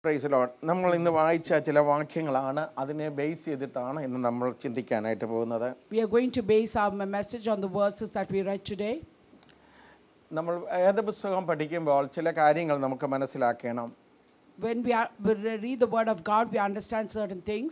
Price load നമ്മൾ ഇന്ന് വായിച്ച ചില വാക്യങ്ങളാണ് അതിനെ ബേസ് ചെയ്തിട്ടാണ് ഇന്ന് നമ്മൾ ചിന്തിക്കാനായിട്ട് പോകുന്നത് We are going to base our m- message on the verses that we read today. നമ്മൾ വേദപുസ്തകം പഠിക്കുമ്പോൾ ചില കാര്യങ്ങൾ നമുക്ക് മനസ്സിലാക്കണം When we, are, we re- read the Word of God, we understand certain things.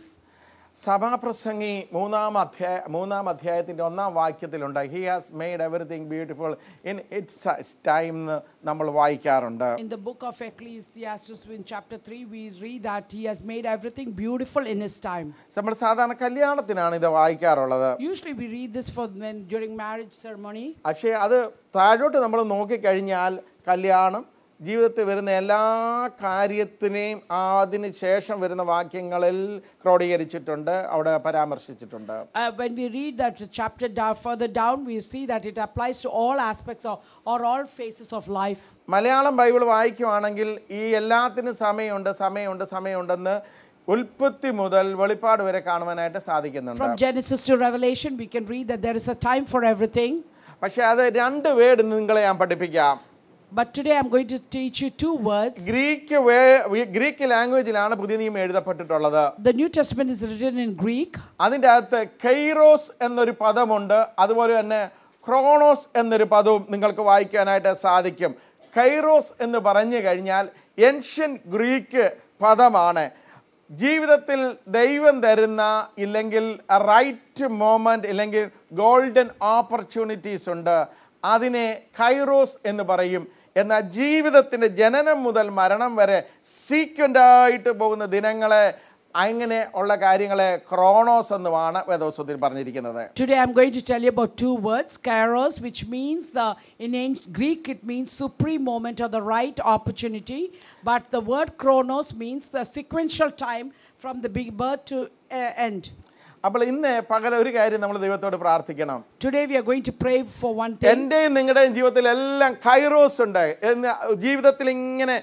സഭാപ്രസംഗി മൂന്നാം അധ്യായ മൂന്നാം അധ്യായത്തിൻ്റെ ഒന്നാം വാക്യത്തിലുണ്ട് he has made everything beautiful in its time എന്ന് നമ്മൾ വായിക്കാറുണ്ട് In the book of Ecclesiastes, in chapter 3, we read that He has made everything beautiful in His time. നമ്മൾ സാധാരണ കല്യാണത്തിനാണ് ഇത് വായിക്കാറുള്ളത് Usually, we read this for when during marriage ceremony. പക്ഷേ അത് താഴോട്ട് നമ്മൾ നോക്കിക്കഴിഞ്ഞാൽ കല്യാണം ജീവിതത്തിൽ വരുന്ന എല്ലാ കാര്യത്തിനെയും അതിന് ശേഷം വരുന്ന വാക്യങ്ങളിൽ ക്രോഡീകരിച്ചിട്ടുണ്ട് അവിടെ പരാമർശിച്ചിട്ടുണ്ട് Uh, when we read that chapter down, further down, we see that it applies to all aspects of, or all phases of life. Malayalam Bible വായിക്കുവാണെങ്കിൽ ഈ എല്ലാത്തിനും സമയമുണ്ട് സമയമുണ്ട് സമയമുണ്ടെന്ന് ഉൽപ്പത്തി മുതൽ വെളിപ്പാട് വരെ കാണുവാനായിട്ട് സാധിക്കുന്നുണ്ട് From Genesis to Revelation, we can read that there is a time for everything. പക്ഷേ അത് രണ്ട് വേർഡ് നിങ്ങളെ ഞാൻ പഠിപ്പിക്കാം But today I'm going to teach you two words. Greek way Greek ലാംഗ്വേജിലാണ് പുതിയ നിയമം എഴുതപ്പെട്ടിട്ടുള്ളത് The New Testament is written in Greek, അതിൻ്റെ അകത്ത് കൈറോസ് എന്നൊരു പദമുണ്ട് അതുപോലെ തന്നെ ക്രോണോസ് എന്നൊരു പദവും നിങ്ങൾക്ക് വായിക്കാനായിട്ട് സാധിക്കും കൈറോസ് എന്ന് പറഞ്ഞു കഴിഞ്ഞാൽ ഏൻഷ്യൻ ഗ്രീക്ക് പദമാണ് ജീവിതത്തിൽ ദൈവം തരുന്ന ഇല്ലെങ്കിൽ റൈറ്റ് മോമെൻ്റ് ഇല്ലെങ്കിൽ ഗോൾഡൻ ഓപ്പർച്യൂണിറ്റീസ് ഉണ്ട് അതിനെ കൈറോസ് എന്ന് പറയും എന്നാൽ ജീവിതത്തിൻ്റെ ജനനം മുതൽ മരണം വരെ സീക്വൻ്റായിട്ട് പോകുന്ന ദിനങ്ങളെ അങ്ങനെ ഉള്ള കാര്യങ്ങളെ ക്രോണോസ് എന്നുമാണ് വേദോസ്വത്തിൽ പറഞ്ഞിരിക്കുന്നത് Today I'm going to tell you about two words, kairos, which means the in ancient Greek it means supreme moment or the right opportunity, but the word chronos means the sequential time from the big birth to uh, end. അപ്പോൾ ഇന്ന് പകൽ ഒരു കാര്യം നമ്മൾ ദൈവത്തോട് പ്രാർത്ഥിക്കണം Today we are going to pray for one thing. എൻ്റെയും നിങ്ങളുടെയും ജീവിതത്തിൽ എല്ലാം കൈറോസ് ഉണ്ട് എന്ന് ജീവിതത്തിൽ ഇങ്ങനെ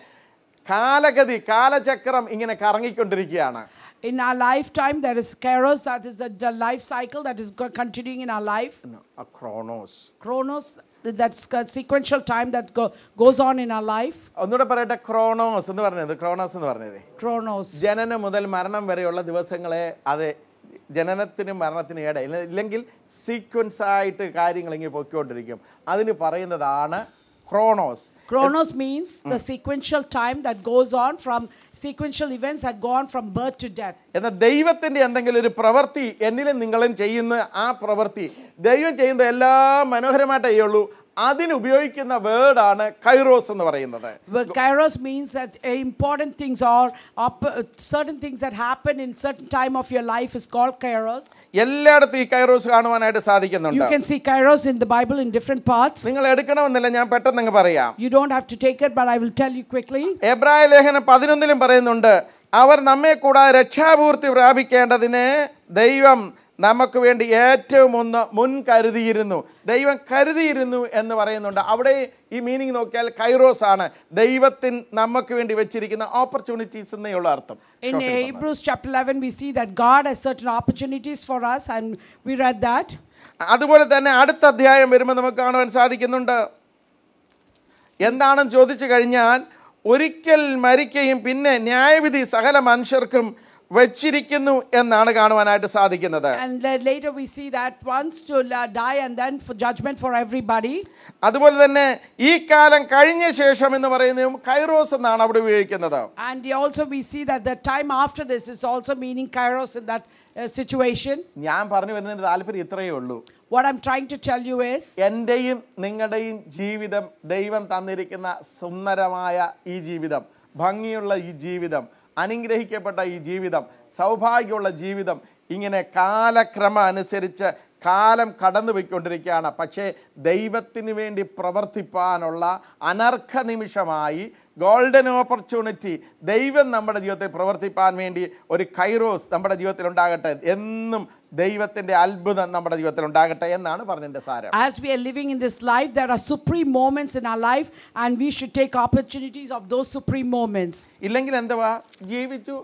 കാലഗതി കാലചക്രം ഇങ്ങനെ കറങ്ങിക്കൊണ്ടിരിക്കുകയാണ് In our lifetime, there is kairos, that is the, the life cycle that is go- continuing in our life. Kronos Chronos, that's a sequential time that go, goes on in our life. ഒന്നുകൂടെ പറയട്ടെ Kronos എന്ന് പറഞ്ഞത് Kronos എന്ന് പറഞ്ഞത് Chronos. ജനനം മുതൽ മരണം വരെയുള്ള ദിവസങ്ങളെ അത് ജനനത്തിനും മരണത്തിനും ഇടയിൽ ഇല്ലെങ്കിൽ സീക്വൻസ് ആയിട്ട് കാര്യങ്ങൾ ഇങ്ങനെ പൊയ്ക്കൊണ്ടിരിക്കും അതിന് പറയുന്നതാണ് Kronos Chronos means the sequential time that goes on from sequential events that go on from birth to death. എന്നാൽ ദൈവത്തിൻ്റെ എന്തെങ്കിലും ഒരു പ്രവൃത്തി എന്നിലും നിങ്ങളും ചെയ്യുന്ന ആ പ്രവൃത്തി ദൈവം ചെയ്യുന്നത് എല്ലാം മനോഹരമായിട്ടേ ചെയ്യുള്ളൂ അതിന് ഉപയോഗിക്കുന്ന വേർഡാണ് കൈറോസ് എന്ന് പറയുന്നത് But kairos means that uh, important things or op- uh, certain things that happen in certain time of your life is called kairos. എല്ലായിടത്തും ഈ കൈറോസ് കാണുവാനായിട്ട് You സാധിക്കുന്നുണ്ട് can see kairos in the Bible in different parts. നിങ്ങൾ എടുക്കണമെന്നില്ല ഞാൻ പെട്ടെന്ന് അങ്ങ് പറയാം You don't have to take it, but I will tell you quickly. എബ്രായ ലേഖനം പതിനൊന്നിലും പറയുന്നുണ്ട് അവർ നമ്മെ കൂടാതെ രക്ഷാപൂർത്തി പ്രാപിക്കേണ്ടതിന് ദൈവം നമുക്ക് വേണ്ടി ഏറ്റവും ഒന്ന് മുൻ കരുതിയിരുന്നു ദൈവം കരുതിയിരുന്നു എന്ന് പറയുന്നുണ്ട് അവിടെ ഈ മീനിങ് നോക്കിയാൽ കൈറോസ് ആണ് ദൈവത്തിന് നമുക്ക് വേണ്ടി വെച്ചിരിക്കുന്ന ഓപ്പർച്യൂണിറ്റീസ് എന്നേ ഉള്ള അർത്ഥം In Hebrews chapter 11, we see that God has certain opportunities for us, and we read that. അതുപോലെ തന്നെ അടുത്ത അധ്യായം വരുമ്പോൾ നമുക്ക് കാണുവാൻ സാധിക്കുന്നുണ്ട് എന്താണെന്ന് ചോദിച്ചു കഴിഞ്ഞാൽ ഒരിക്കൽ മരിക്കുകയും പിന്നെ ന്യായവിധി സകല മനുഷ്യർക്കും വച്ചിരിക്കുന്നു എന്നാണ് കാണുവാനായിട്ട് സാധിക്കുന്നത് And then later we see that once to la- die and then for judgment for everybody. അതുപോലെ തന്നെ ഈ കാലം കഴിഞ്ഞ ശേഷം എന്ന് പറയുന്നതും കൈറോസ് എന്നാണ് അവിടെ ഉപയോഗിക്കുന്നത് And also we see that the time after this is also meaning kairos in that uh, situation. ഞാൻ പറഞ്ഞു വരുന്നതിന് താല്പര്യം ഇത്രയേ ഉള്ളൂ What I'm trying to tell you is എൻ്റെയും നിങ്ങളുടെയും ജീവിതം ദൈവം തന്നിരിക്കുന്ന സുന്ദരമായ ഈ ജീവിതം ഭംഗിയുള്ള ഈ ജീവിതം അനുഗ്രഹിക്കപ്പെട്ട ഈ ജീവിതം സൗഭാഗ്യമുള്ള ജീവിതം ഇങ്ങനെ കാലക്രമം അനുസരിച്ച് കാലം കടന്നു പോയിക്കൊണ്ടിരിക്കുകയാണ് പക്ഷേ ദൈവത്തിന് വേണ്ടി പ്രവർത്തിപ്പാനുള്ള അനർഘ നിമിഷമായി ഗോൾഡൻ ഓപ്പർച്യൂണിറ്റി ദൈവം നമ്മുടെ ജീവിതത്തിൽ പ്രവർത്തിപ്പാൻ വേണ്ടി ഒരു കൈറോസ് നമ്മുടെ ജീവിതത്തിൽ ഉണ്ടാകട്ടെ എന്നും ദൈവത്തിൻ്റെ അത്ഭുതം നമ്മുടെ ജീവിതത്തിൽ ഉണ്ടാകട്ടെ എന്നാണ് പറഞ്ഞതിൻ്റെ സാരം as we are living in this life, there are supreme moments in our life, and we should take opportunities of those supreme moments. ഇല്ലെങ്കിൽ എന്തുവാ ജീവിച്ചു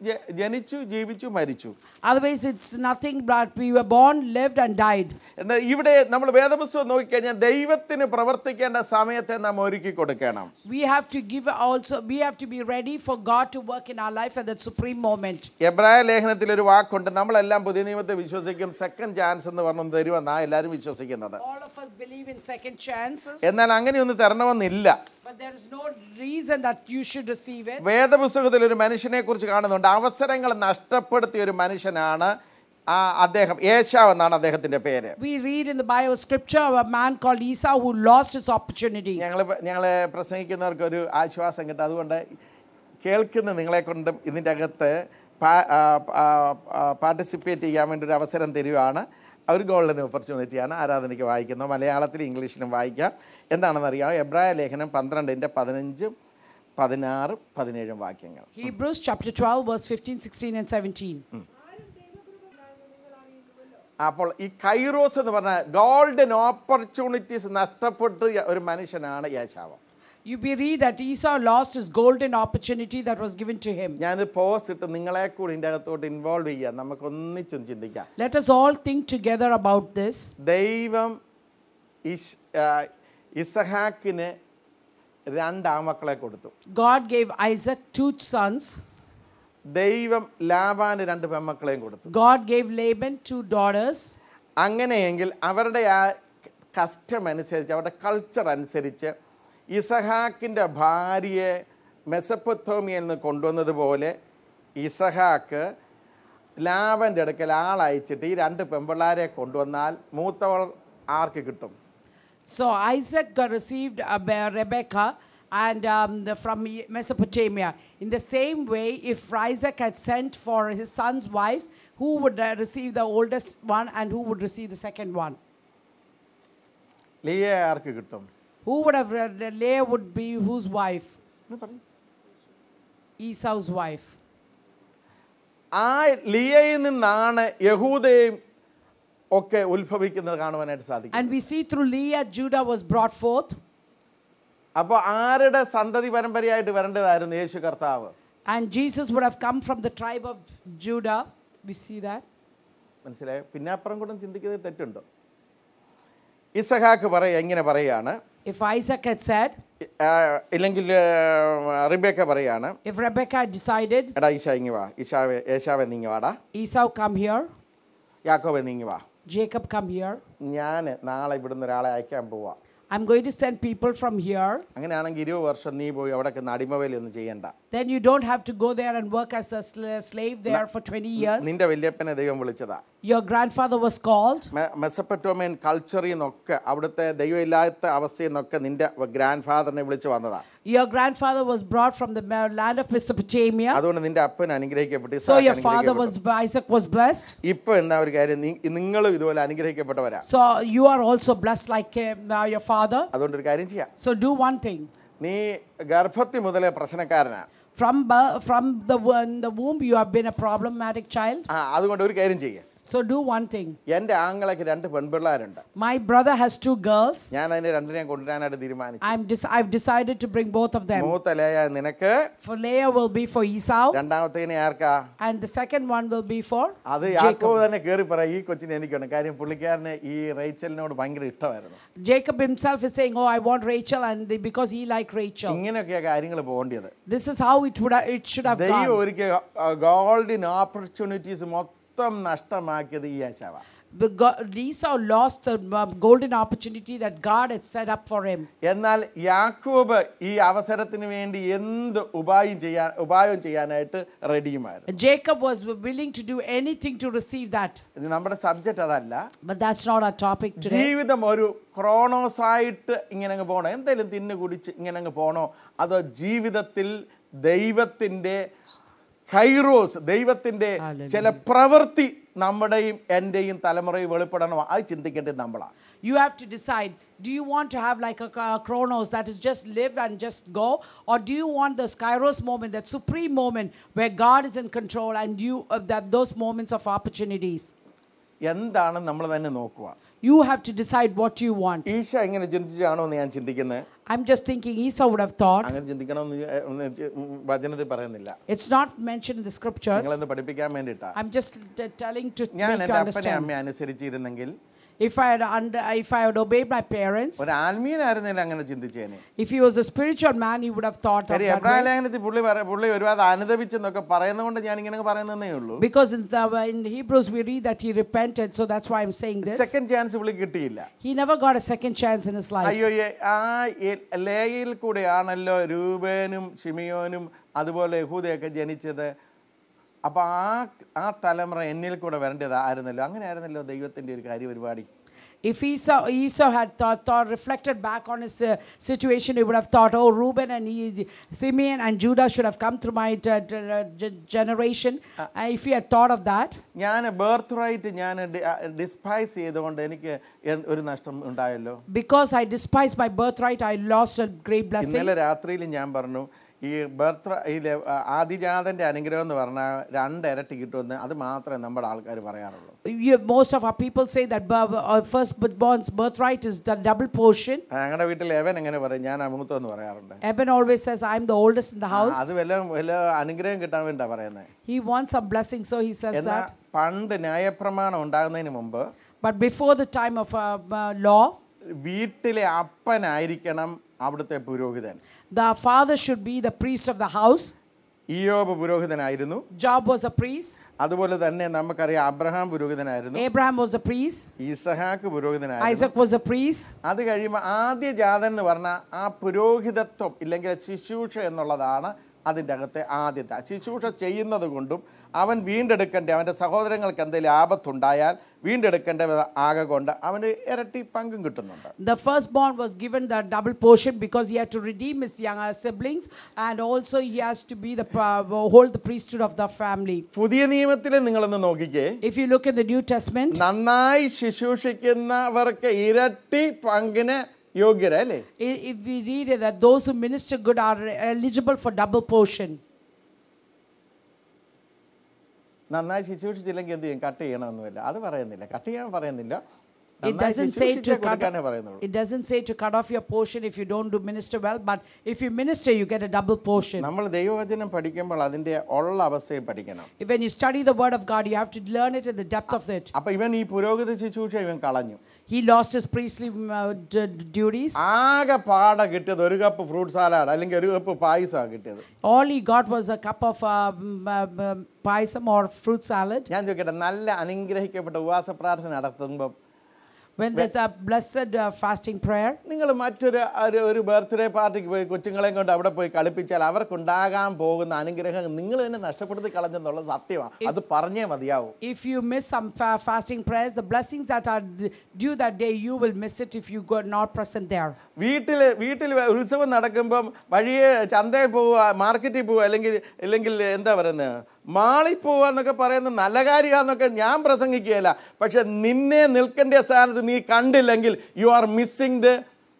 ജ- ജനിച്ചു ജീവിച്ചു മരിച്ചു Otherwise, it's nothing but we were born, lived, and died. എന്നാൽ ഇവിടെ നമ്മൾ വേദപുസ്തകം നോക്കിക്കഴിഞ്ഞാൽ ദൈവത്തിന് പ്രവർത്തിക്കേണ്ട സമയത്തെ നാം ഒരുക്കി കൊടുക്കണം We have to give also, we have to be ready for God to work in our life at that supreme moment. എബ്രായ ലേഖനത്തിൽ ഒരു വാക്കുണ്ട് നമ്മളെല്ലാം പുതിയ നിയമത്തെ വിശ്വസിക്കും സെക്കൻഡ് ചാൻസ് എന്ന് പറഞ്ഞു തരുമെന്നാ എല്ലാവരും വിശ്വസിക്കുന്നത് All of us believe in second chances, എന്നാൽ അങ്ങനെയൊന്നും തരണമെന്നില്ല but there is no reason that you should receive it. വേദപുസ്തകത്തിൽ ഒരു മനുഷ്യനെ കുറിച്ച് കാണുന്നുണ്ട് അവസരങ്ങൾ നഷ്ടപ്പെടുത്തിയ ഒരു മനുഷ്യനാണ് ആ അദ്ദേഹം ഏശാവ് എന്നാണ് അദ്ദേഹത്തിന്റെ പേര് We read in the Bible scripture of a man called Esau who lost his opportunity. ഞങ്ങൾ ഞങ്ങൾ പ്രസംഗിക്കുന്നവർക്ക് ഒരു ആശ്വാസം കിട്ടും അതുകൊണ്ട് കേൾക്കുന്ന നിങ്ങളെ കൊണ്ടും ഇതിൻ്റെ അകത്ത് പാർട്ടിസിപ്പേറ്റ് ചെയ്യാൻ വേണ്ടി ഒരു അവസരം തരികയാണ് ഒരു ഗോൾഡൻ ഓപ്പർച്യൂണിറ്റിയാണ് ആരാധനയ്ക്ക് വായിക്കുന്നത് മലയാളത്തിലും ഇംഗ്ലീഷിലും വായിക്കാം എന്താണെന്നറിയാം എബ്രായ ലേഖനം പന്ത്രണ്ടിൻ്റെ പതിനഞ്ചും പതിനാറും പതിനേഴും വാക്യങ്ങൾ Hebrews chapter 12, verse 15, 16, and 17. അപ്പോൾ ഈ കൈറോസ് എന്ന് പറഞ്ഞാൽ ഗോൾഡൻ ഓപ്പർച്യൂണിറ്റീസ് നഷ്ടപ്പെട്ട ഒരു മനുഷ്യനാണ് യേശാവ് You we read that Esau lost his golden opportunity that was given to him. ഞാനിത് പോസ്റ്റ് ഇട്ട് നിങ്ങളെ കൂടി ഇതിൻ്റെ അകത്തോട്ട് ഇൻവോൾവ് ചെയ്യാം നമുക്ക് ഒന്നിച്ചും ചിന്തിക്കാം Let us all think together about this. ദൈവം ഇഷ് ആ, ഇസഹാക്കിന് രണ്ട് ആമക്കളെ കൊടുത്തു God gave Isaac two sons. ദൈവം ലാബാന് രണ്ട് പെമ്മക്കളെയും കൊടുത്തു God gave Laban two daughters. അങ്ങനെയെങ്കിൽ അവരുടെ ആ കസ്റ്റം അനുസരിച്ച് അവരുടെ കൾച്ചർ അനുസരിച്ച് ഇസഹാക്കിൻ്റെ ഭാര്യയെ മെസപ്പൊത്തോമിയയിൽ നിന്ന് കൊണ്ടുവന്നതുപോലെ ഇസഹാക്ക് ലാബൻ്റെ അടുക്കൽ ആളയച്ചിട്ട് ഈ രണ്ട് പെമ്പിള്ളാരെ കൊണ്ടുവന്നാൽ മൂത്തവൾ ആർക്ക് കിട്ടും So Isaac got received uh, Be- Rebekah and um, the, from Mesopotamia. In the same way, if Isaac had sent for his son's wives, who would uh, receive the oldest one and who would receive the second one? ലിയെ ആർക്ക് കിട്ടും Who would have uh, the Leah would be whose wife? എന്ന് പറയ്. Esau's wife. ആ ലിയയിൽ നിന്നാണ് യഹൂദയും ഒക്കെ ഉത്ഭവിക്കുന്നത് കാണുവാനായിട്ട് സാധിക്കും And we see through Leah, Judah was brought forth. അപ്പോൾ ആരുടെ സന്തതി പരമ്പരയായിട്ട് വരേണ്ടതായിരുന്നു യേശു കർത്താവ് And Jesus would have come from the tribe of Judah. We see that. മനസ്സിലായോ പിന്നെ അപ്പുറം കൂടെ ചിന്തിക്കുന്നത് തെറ്റുണ്ടോ ഇസഹാക്ക് പറയുക എങ്ങനെ പറയുകയാണ് If Isaac had said, ആ, ഇല്ലെങ്കിൽ റിബേക്ക പറയാണ് if Rebekah had decided, എടാ ഈശ ഇങ്ങി വാ ഈശാവെ യേശാവെ നീങ്ങി വാടാ Esau come here, യാക്കോവെ നീങ്ങി വാ Jacob come here, ഞാൻ നാളെ ഇവിടുന്ന് ഒരാളെ അയക്കാൻ പോവാ I'm going to send people from here. അങ്ങനെയാണെങ്കിൽ ഇരുപത് വർഷം നീ പോയി അവിടെ അടിമവേലൊന്നും ചെയ്യണ്ട Then you don't have to go there and work as a sla- slave there for 20 years. നിന്റെ വല്യപ്പനെ ദൈവം വിളിച്ചതാ Your grandfather was called. മെ- മെസപ്പറ്റോമിയൻ കൾച്ചറിൽ നിന്നൊക്കെ അവിടുത്തെ ദൈവമില്ലാത്ത അവസ്ഥയിൽ നിന്നൊക്കെ നിന്റെ ഗ്രാൻഡ് ഫാദറിനെ വിളിച്ചു വന്നതാ Your grandfather was brought from the ma- land of Mesopotamia. അതുകൊണ്ട് നിന്റെ അപ്പൻ അനുഗ്രഹിക്കപ്പെട്ടു So Ishaq your father was അനുഗ്രഹിക്കപ്പെട്ടു. Isaac was blessed. ഇപ്പൊ എന്താ ഒരു കാര്യം നീ- നിങ്ങളും ഇതുപോലെ അനുഗ്രഹിക്കപ്പെട്ടവരാ So you are also blessed like uh, your father. അതുകൊണ്ട് ഒരു കാര്യം ചെയ്യാം So do one thing. നീ ഗർഭത്തി മുതലേ പ്രശ്നക്കാരനാ From birth, from the wo- in the womb, you have been a problematic child. ആ അതുകൊണ്ട് ഒരു കാര്യം ചെയ്യാം So do one thing. എൻ്റെ ആങ്ങളയ്ക്ക് രണ്ട് പെൺപിള്ളേരുണ്ട് My brother has two girls. ഞാൻ അതിനെ രണ്ടിനെയും കൊണ്ടുവരാനായിട്ട് തീരുമാനിച്ചു I'm dis- I've decided to bring both of them. മൂത്ത ലേയ നിനക്ക് For Leah will be for Esau, രണ്ടാമത്തേനെ ആർക്കാ and the second one will be for അത് യാക്കോബ് Jacob. തന്നെ കയറി പറ ഈ കൊച്ചിനെ എനിക്കുണ്ട് കാര്യം പുള്ളിക്കാരന് ഈ റേച്ചലിനോട് ഭയങ്കര ഇഷ്ടമായിരുന്നു Jacob himself is saying, "Oh, I want Rachel," and they- because he liked Rachel. ഇങ്ങനെയൊക്കെയാ കാര്യങ്ങൾ പോകേണ്ടത് This is how it would ha- it should have ദൈവം gone. ഒരിക്കൽ ഗോൾഡിൻ ഓപ്പർച്യൂണിറ്റീസ് മൊത്തം നഷ്ടമാക്കിയത് ഈ യേശാവ But God, Esau lost the um, golden opportunity that God had set up for him. എന്നാൽ യാക്കോബ് ഈ അവസരത്തിന് വേണ്ടി എന്ത് ഉപായം ചെയ്യാൻ ഉപായം ചെയ്യാനായിട്ട് റെഡിയുമായിരുന്നു Jacob was willing to do anything to receive that. ഇത് നമ്മുടെ സബ്ജക്റ്റ് അതല്ല But that's not our topic today. ജീവിതം ഒരു ക്രോണോസായിട്ട് ഇങ്ങനെ അങ്ങ് പോകണോ എന്തെങ്കിലും തിന്നു കുടിച്ച് ഇങ്ങനെ അങ്ങ് പോകണോ അതോ ജീവിതത്തിൽ ദൈവത്തിൻ്റെ കൈറോസ് ദൈവത്തിൻ്റെ Hallelujah. ചില പ്രവൃത്തി നമ്മുടെയും എൻ്റെയും തലമുറയും വെളിപ്പെടണോ അത് ചിന്തിക്കേണ്ടത് നമ്മളാണ് You have to decide do you want to have like a, a chronos that is just live and just go? Or do you want this kairos moment, that supreme moment where God is in control and you, uh, that those moments of opportunities? എന്താണ് നമ്മൾ തന്നെ നോക്കുക You have to decide what you want. ഈശ ഇങ്ങനെ ചിന്തിച്ചാണോ എന്ന് ഞാൻ ചിന്തിക്കുന്നത് I'm just thinking Esau would have thought. അങ്ങനെ ചിന്തിക്കണമെന്ന് ഞാൻ- ഒന്ന് ചി- ഉം വചനത്തിൽ പറയുന്നില്ല It's not mentioned in the scriptures. നിങ്ങളെന്ന് പഠിപ്പിക്കാൻ വേണ്ടിയിട്ടാ I'm just t- telling to ഞാൻ make you എൻ്റെ അപ്പനെ understand. അമ്മയെ അനുസരിച്ചിരുന്നെങ്കിൽ If I had under, if I had obeyed my parents, ഒരു ആത്മീയനായിരുന്നില്ല അങ്ങനെ ചിന്തിച്ചേനെ if he was a spiritual man, he would have thought of കാര്യം that Abraham way. ലേഖനത്തിൽ പുള്ളി പറ- പുള്ളി ഒരുപാട് അനുദപിച്ചെന്നൊക്കെ പറയുന്നതുകൊണ്ട് ഞാൻ ഇങ്ങനെ പറയുന്നതേ ഉള്ളൂ Because in, the, in Hebrews we read that he repented, so that's why I'm saying this. Second chance പുള്ളി കിട്ടിയില്ല He never got a second chance in his life. അയ്യോ ഏ- ആ എ- ലേയിൽ കൂടെയാണല്ലോ രൂപേനും ഷിമിയോനും അതുപോലെ യഹൂദയൊക്കെ ജനിച്ചത് അപ്പൊ ആ ആ തലമുറ എന്നിൽ കൂടെ വരേണ്ടത് ആയിരുന്നല്ലോ അങ്ങനെ ആയിരുന്നല്ലോ ദൈവത്തിന്റെ ഒരു കാര്യപരിപാടി If Esau, Esau had thought, thought, reflected back on his uh, situation, he would have thought, oh, Reuben and he, Simeon and Judah should have come through my uh, uh, ge- generation. Uh, if he had thought of that, ഞാൻ birthright ഞാൻ despise ചെയ്തുകൊണ്ട് എനിക്ക് എന്ത് ഒരു നഷ്ടം ഉണ്ടായല്ലോ because I despised my birthright, I lost a great blessing. ഇന്നലെ രാത്രിയിൽ ഞാൻ പറഞ്ഞു ഈ ബർത്ത് ഈ ആദിജാതന്റെ അനുഗ്രഹം എന്ന് പറഞ്ഞാൽ രണ്ടിരട്ടി കിട്ടുമെന്ന് അത് മാത്രമേ നമ്മുടെ ആൾക്കാർ പറയാറുള്ളൂ You, most of our people say that bir- uh, firstborn's birthright is the double portion. ഞങ്ങളുടെ വീട്ടിൽ എവൻ എങ്ങനെ പറയും ഞാൻ അമുത്തെന്ന് പറയാറുണ്ട് Eben always says, I'm the oldest in the ആ, house. അത് വല്ല വല്ല അനുഗ്രഹം കിട്ടാൻ വേണ്ടിട്ടാ പറയുന്നത് He wants some blessing, so he says എന്നാൽ that. പണ്ട് ന്യായപ്രമാണം ഉണ്ടാകുന്നതിന് മുമ്പ് But before the time of uh, uh, law, വീട്ടിലെ അപ്പനായിരിക്കണം അവിടുത്തെ പുരോഹിതൻ the father should be the priest of the house. ഇയോബ് പുരോഹിതനായിരുന്നു Job was a priest. അതുപോലെ തന്നെ നമുക്കറിയാം അബ്രഹാം പുരോഹിതനായിരുന്നു Abraham was a priest. ഇസഹാക്ക് പുരോഹിതനായിരുന്നു Isaac was a priest. അത് കഴിയുമ്പോൾ ആദ്യ ജാതൻ എന്ന് പറഞ്ഞാൽ ആ പുരോഹിതത്വം ഇല്ലെങ്കിൽ ശുശ്രൂഷ എന്നുള്ളതാണ് അതിൻ്റെ അകത്തെ ആദ്യത്തെ ശുശ്രൂഷ ചെയ്യുന്നത് കൊണ്ടും അവൻ വീണ്ടെടുക്കേണ്ട അവൻ്റെ സഹോദരങ്ങൾക്ക് എന്തെങ്കിലും ആപത്തുണ്ടായാൽ വീണ്ടെടുക്കേണ്ട ആകെ കൊണ്ട് അവന് ഇരട്ടി പങ്കും കിട്ടുന്നുണ്ട് The firstborn was given the double portion because he had to redeem his younger siblings and also he has to be the uh, hold the priesthood of the family. പുതിയ നിയമത്തിൽ നിങ്ങളൊന്ന് നോക്കിക്കേ If you look in the New Testament, നന്നായി ശുശ്രൂഷിക്കുന്നവർക്ക് ഇരട്ടി പങ്കിന് യോഗ്യരല്ലേ i- if we read it, that those who minister good are eligible for double portion. നന്നായി ശുശ്രൂഷിച്ചില്ലെങ്കിൽ എന്ത് ചെയ്യും cut ചെയ്യണമെന്നില്ല അത് പറയുന്നില്ല കട്ട് ചെയ്യാൻ പറയുന്നില്ല It നന്നായി doesn't say ശുശ്രൂഷിച്ചേ to cut, കൊടുക്കാനേ പറയുന്നുള്ളൂ it doesn't say to cut off your portion if you don't do minister well, but if you minister, you get a double portion. നമ്മൾ ദൈവവചനം പഠിക്കുമ്പോൾ അതിൻ്റെ ഉള്ള അവസ്ഥയെ പഠിക്കണം When you study the word of God, you have to learn it in the depth of it. അപ്പൊ ഇവൻ ഈ പുരോഗതി ശുശ്രൂഷ ഇവൻ കളഞ്ഞു He lost his priestly um, uh, d- d- duties. ആകെ പാട കിട്ടിയത് ഒരു കപ്പ് ഫ്രൂട്ട് സാലാഡ് അല്ലെങ്കിൽ ഒരു കപ്പ് പായസമാണ് കിട്ടിയത് All he got was a cup of um, um, um, paisam or fruit salad. ഞാൻ ചോദിക്കട്ടെ നല്ല അനുഗ്രഹിക്കപ്പെട്ട ഉപവാസ പ്രാർത്ഥന നടത്തുമ്പോൾ When there's a blessed uh, fasting prayer, നിങ്ങൾ മറ്റൊരു ഒരു ഒരു ബർത്ത്ഡേ പാർട്ടിക്ക് പോയി കൊച്ചുങ്ങളെയും കൊണ്ട് അവിടെ പോയി കളിപ്പിച്ചാൽ അവർക്കുണ്ടാകാൻ പോകുന്ന അനുഗ്രഹം നിങ്ങൾ തന്നെ നഷ്ടപ്പെടുത്തി കളഞ്ഞെന്നുള്ളത് സത്യമാണ് അത് പറഞ്ഞേ മതിയാവും if you miss some fa- fasting prayers, the blessings that are d- due that day, you will miss it if you go not present there. വീട്ടിൽ വീട്ടിൽ ഉത്സവം നടക്കുമ്പം വഴിയെ ചന്തയിൽ പോവുക മാർക്കറ്റിൽ പോവുക അല്ലെങ്കിൽ അല്ലെങ്കിൽ എന്താ പറയുന്നത് മാളിൽ പോവുക എന്നൊക്കെ പറയുന്നത് നല്ല കാര്യമാണെന്നൊക്കെ ഞാൻ പ്രസംഗിക്കുകയല്ല പക്ഷെ നിന്നെ നിൽക്കേണ്ട സ്ഥാനത്ത് നീ കണ്ടില്ലെങ്കിൽ you are missing the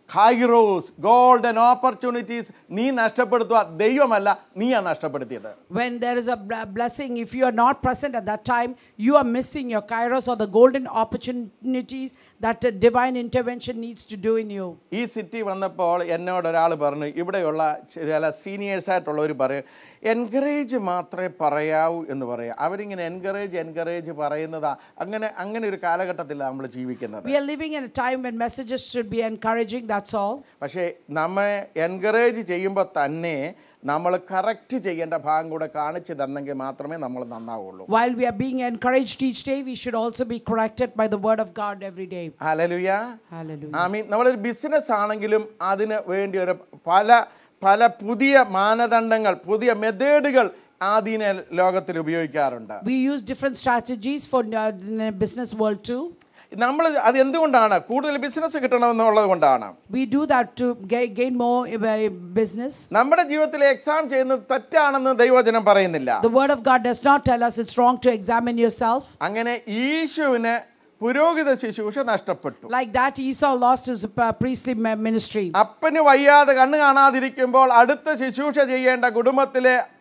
kairos golden opportunities നീ നഷ്ടപ്പെടുത്തുക ദൈവമല്ല നീയാ നഷ്ടപ്പെടുത്തിയത് When there is a bl- blessing, if you are not present at that time, you are missing your kairos or the golden opportunities that a divine intervention needs to do in you. ഈ city വന്നപ്പോൾ എന്നോട് ഒരാൾ പറഞ്ഞു ഇവിടെയുള്ള ചില seniors ആയിട്ടുള്ളവർ പറയും encourage മാത്രമേ പറയാവൂ എന്ന് പറയാം അവരിങ്ങനെ എൻകറേജ് എൻകറേജ് പറയുന്നതാ അങ്ങനെ അങ്ങനെ ഒരു കാലഘട്ടത്തിലാണ് നമ്മൾ ജീവിക്കുന്നത് We are living in a time when messages should be encouraging, that's all. പക്ഷേ നമ്മെ എൻകറേജ് ചെയ്യുമ്പോൾ തന്നെ നമ്മൾ കറക്റ്റ് ചെയ്യേണ്ട ഭാഗം കൂടെ കാണിച്ചു തന്നെങ്കിൽ മാത്രമേ നമ്മൾ നന്നാവുള്ളൂ While we are being encouraged each day, we should also be corrected by the word of God every day. Hallelujah Hallelujah. I mean നമ്മളൊരു ബിസിനസ് ആണെങ്കിലും അതിന് വേണ്ടി ഒരു പല പല പുതിയ മാനദണ്ഡങ്ങൾ പുതിയ മെത്തേഡുകൾ ആധീന ലോകത്തിൽ ഉപയോഗിക്കാറുണ്ട് We use different strategies for uh, in the business world too. നമ്മൾ അത് എന്തുകൊണ്ടാണ് കൂടുതൽ ബിസിനസ് കിട്ടണമെന്നുള്ളത് കൊണ്ടാണ് We do that to ga- gain more uh, business. നമ്മുടെ ജീവിതത്തിൽ എക്സാം ചെയ്യുന്നത് തെറ്റാണെന്ന് ദൈവവചനം പറയുന്നില്ല The word of God does not tell us it's wrong to examine yourself. അങ്ങനെ ഈശുവിന് പുരോഹിത ശുശ്രൂഷ നഷ്ടപ്പെട്ടു Like that, Esau lost his uh, priestly mi- ministry. അപ്പന് വയ്യാതെ കണ്ണ് കാണാതിരിക്കുമ്പോൾ അടുത്ത ശുശ്രൂഷ ചെയ്യേണ്ട കുടുംബത്തിലെ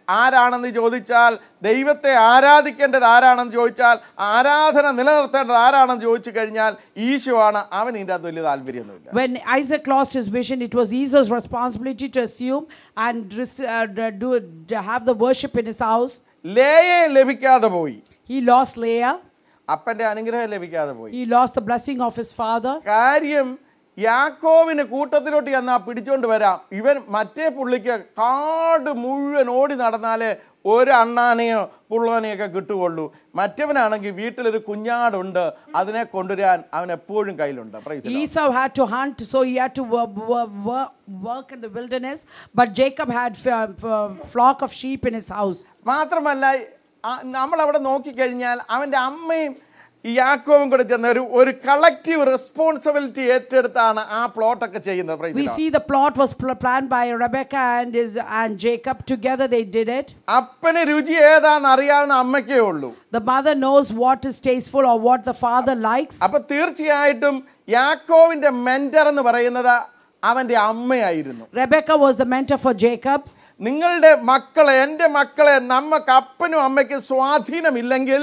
ആരാണെന്ന് ചോദിച്ചാൽ ദൈവത്തെ ആരാധിക്കേണ്ടത് ആരാണെന്ന് ചോദിച്ചാൽ ആരാധന നിലനിർത്തേണ്ടത് ആരാണെന്ന് ചോദിച്ചു കഴിഞ്ഞാൽ ഈശോ ആണ് അവൻ ഇതിൻ്റെ അകത്ത് വലിയ താല്പര്യമൊന്നുമില്ല When Isaac lost his vision, it was Esau's responsibility to assume and rec- uh, d- do, d- have the worship in his house. ലേയെ ലഭിക്കാതെ പോയി He lost Leah. അപ്പൻ്റെ അനുഗ്രഹം ലഭിക്കാതെ പോയി He lost the blessing of his father. കാര്യം യാക്കോവിന് കൂട്ടത്തിലോട്ട് ചെന്നാ പിടിച്ചോണ്ട് വരാം ഇവൻ മറ്റേ പുള്ളിക്ക് കാട് മുഴുവൻ ഓടി നടന്നാലേ ഒരു അണ്ണാനെയോ പുള്ളോനെയൊക്കെ കിട്ടുകയുള്ളൂ മറ്റവനാണെങ്കിൽ വീട്ടിലൊരു കുഞ്ഞാടുണ്ട് അതിനെ കൊണ്ടുവരാൻ അവൻ എപ്പോഴും കയ്യിലുണ്ട് Praise the Lord. Esau had to hunt, so he had to wo- wo- wo- work in the wilderness. But Jacob had f- f- flock of sheep in his house. മാത്രമല്ല നമ്മൾ അവിടെ നോക്കിക്കഴിഞ്ഞാൽ അവൻ്റെ അമ്മയും ഈ യാക്കോവും കൂടെ ചെന്ന ഒരു ഒരു കളക്റ്റീവ് റെസ്പോൺസിബിലിറ്റി ഏറ്റെടുത്താണ് ആ പ്ലോട്ടൊക്കെ ചെയ്യുന്നത് Praise the We Lord. see the plot was pl- planned by Rebecca and his and Jacob. Together they did it. അപ്പന് രുചി ഏതാന്ന് അറിയാവുന്ന അമ്മയ്ക്കേ ഉള്ളൂ The mother knows what is tasteful or what the father likes. അപ്പൊ തീർച്ചയായിട്ടും യാക്കോവിന്റെ mentor എന്ന് പറയുന്നത് അവന്റെ അമ്മയായിരുന്നു Rebecca was the mentor for Jacob. നിങ്ങളുടെ മക്കളെ എൻ്റെ മക്കളെ നമുക്ക് അപ്പനും അമ്മയ്ക്കും സ്വാധീനമില്ലെങ്കിൽ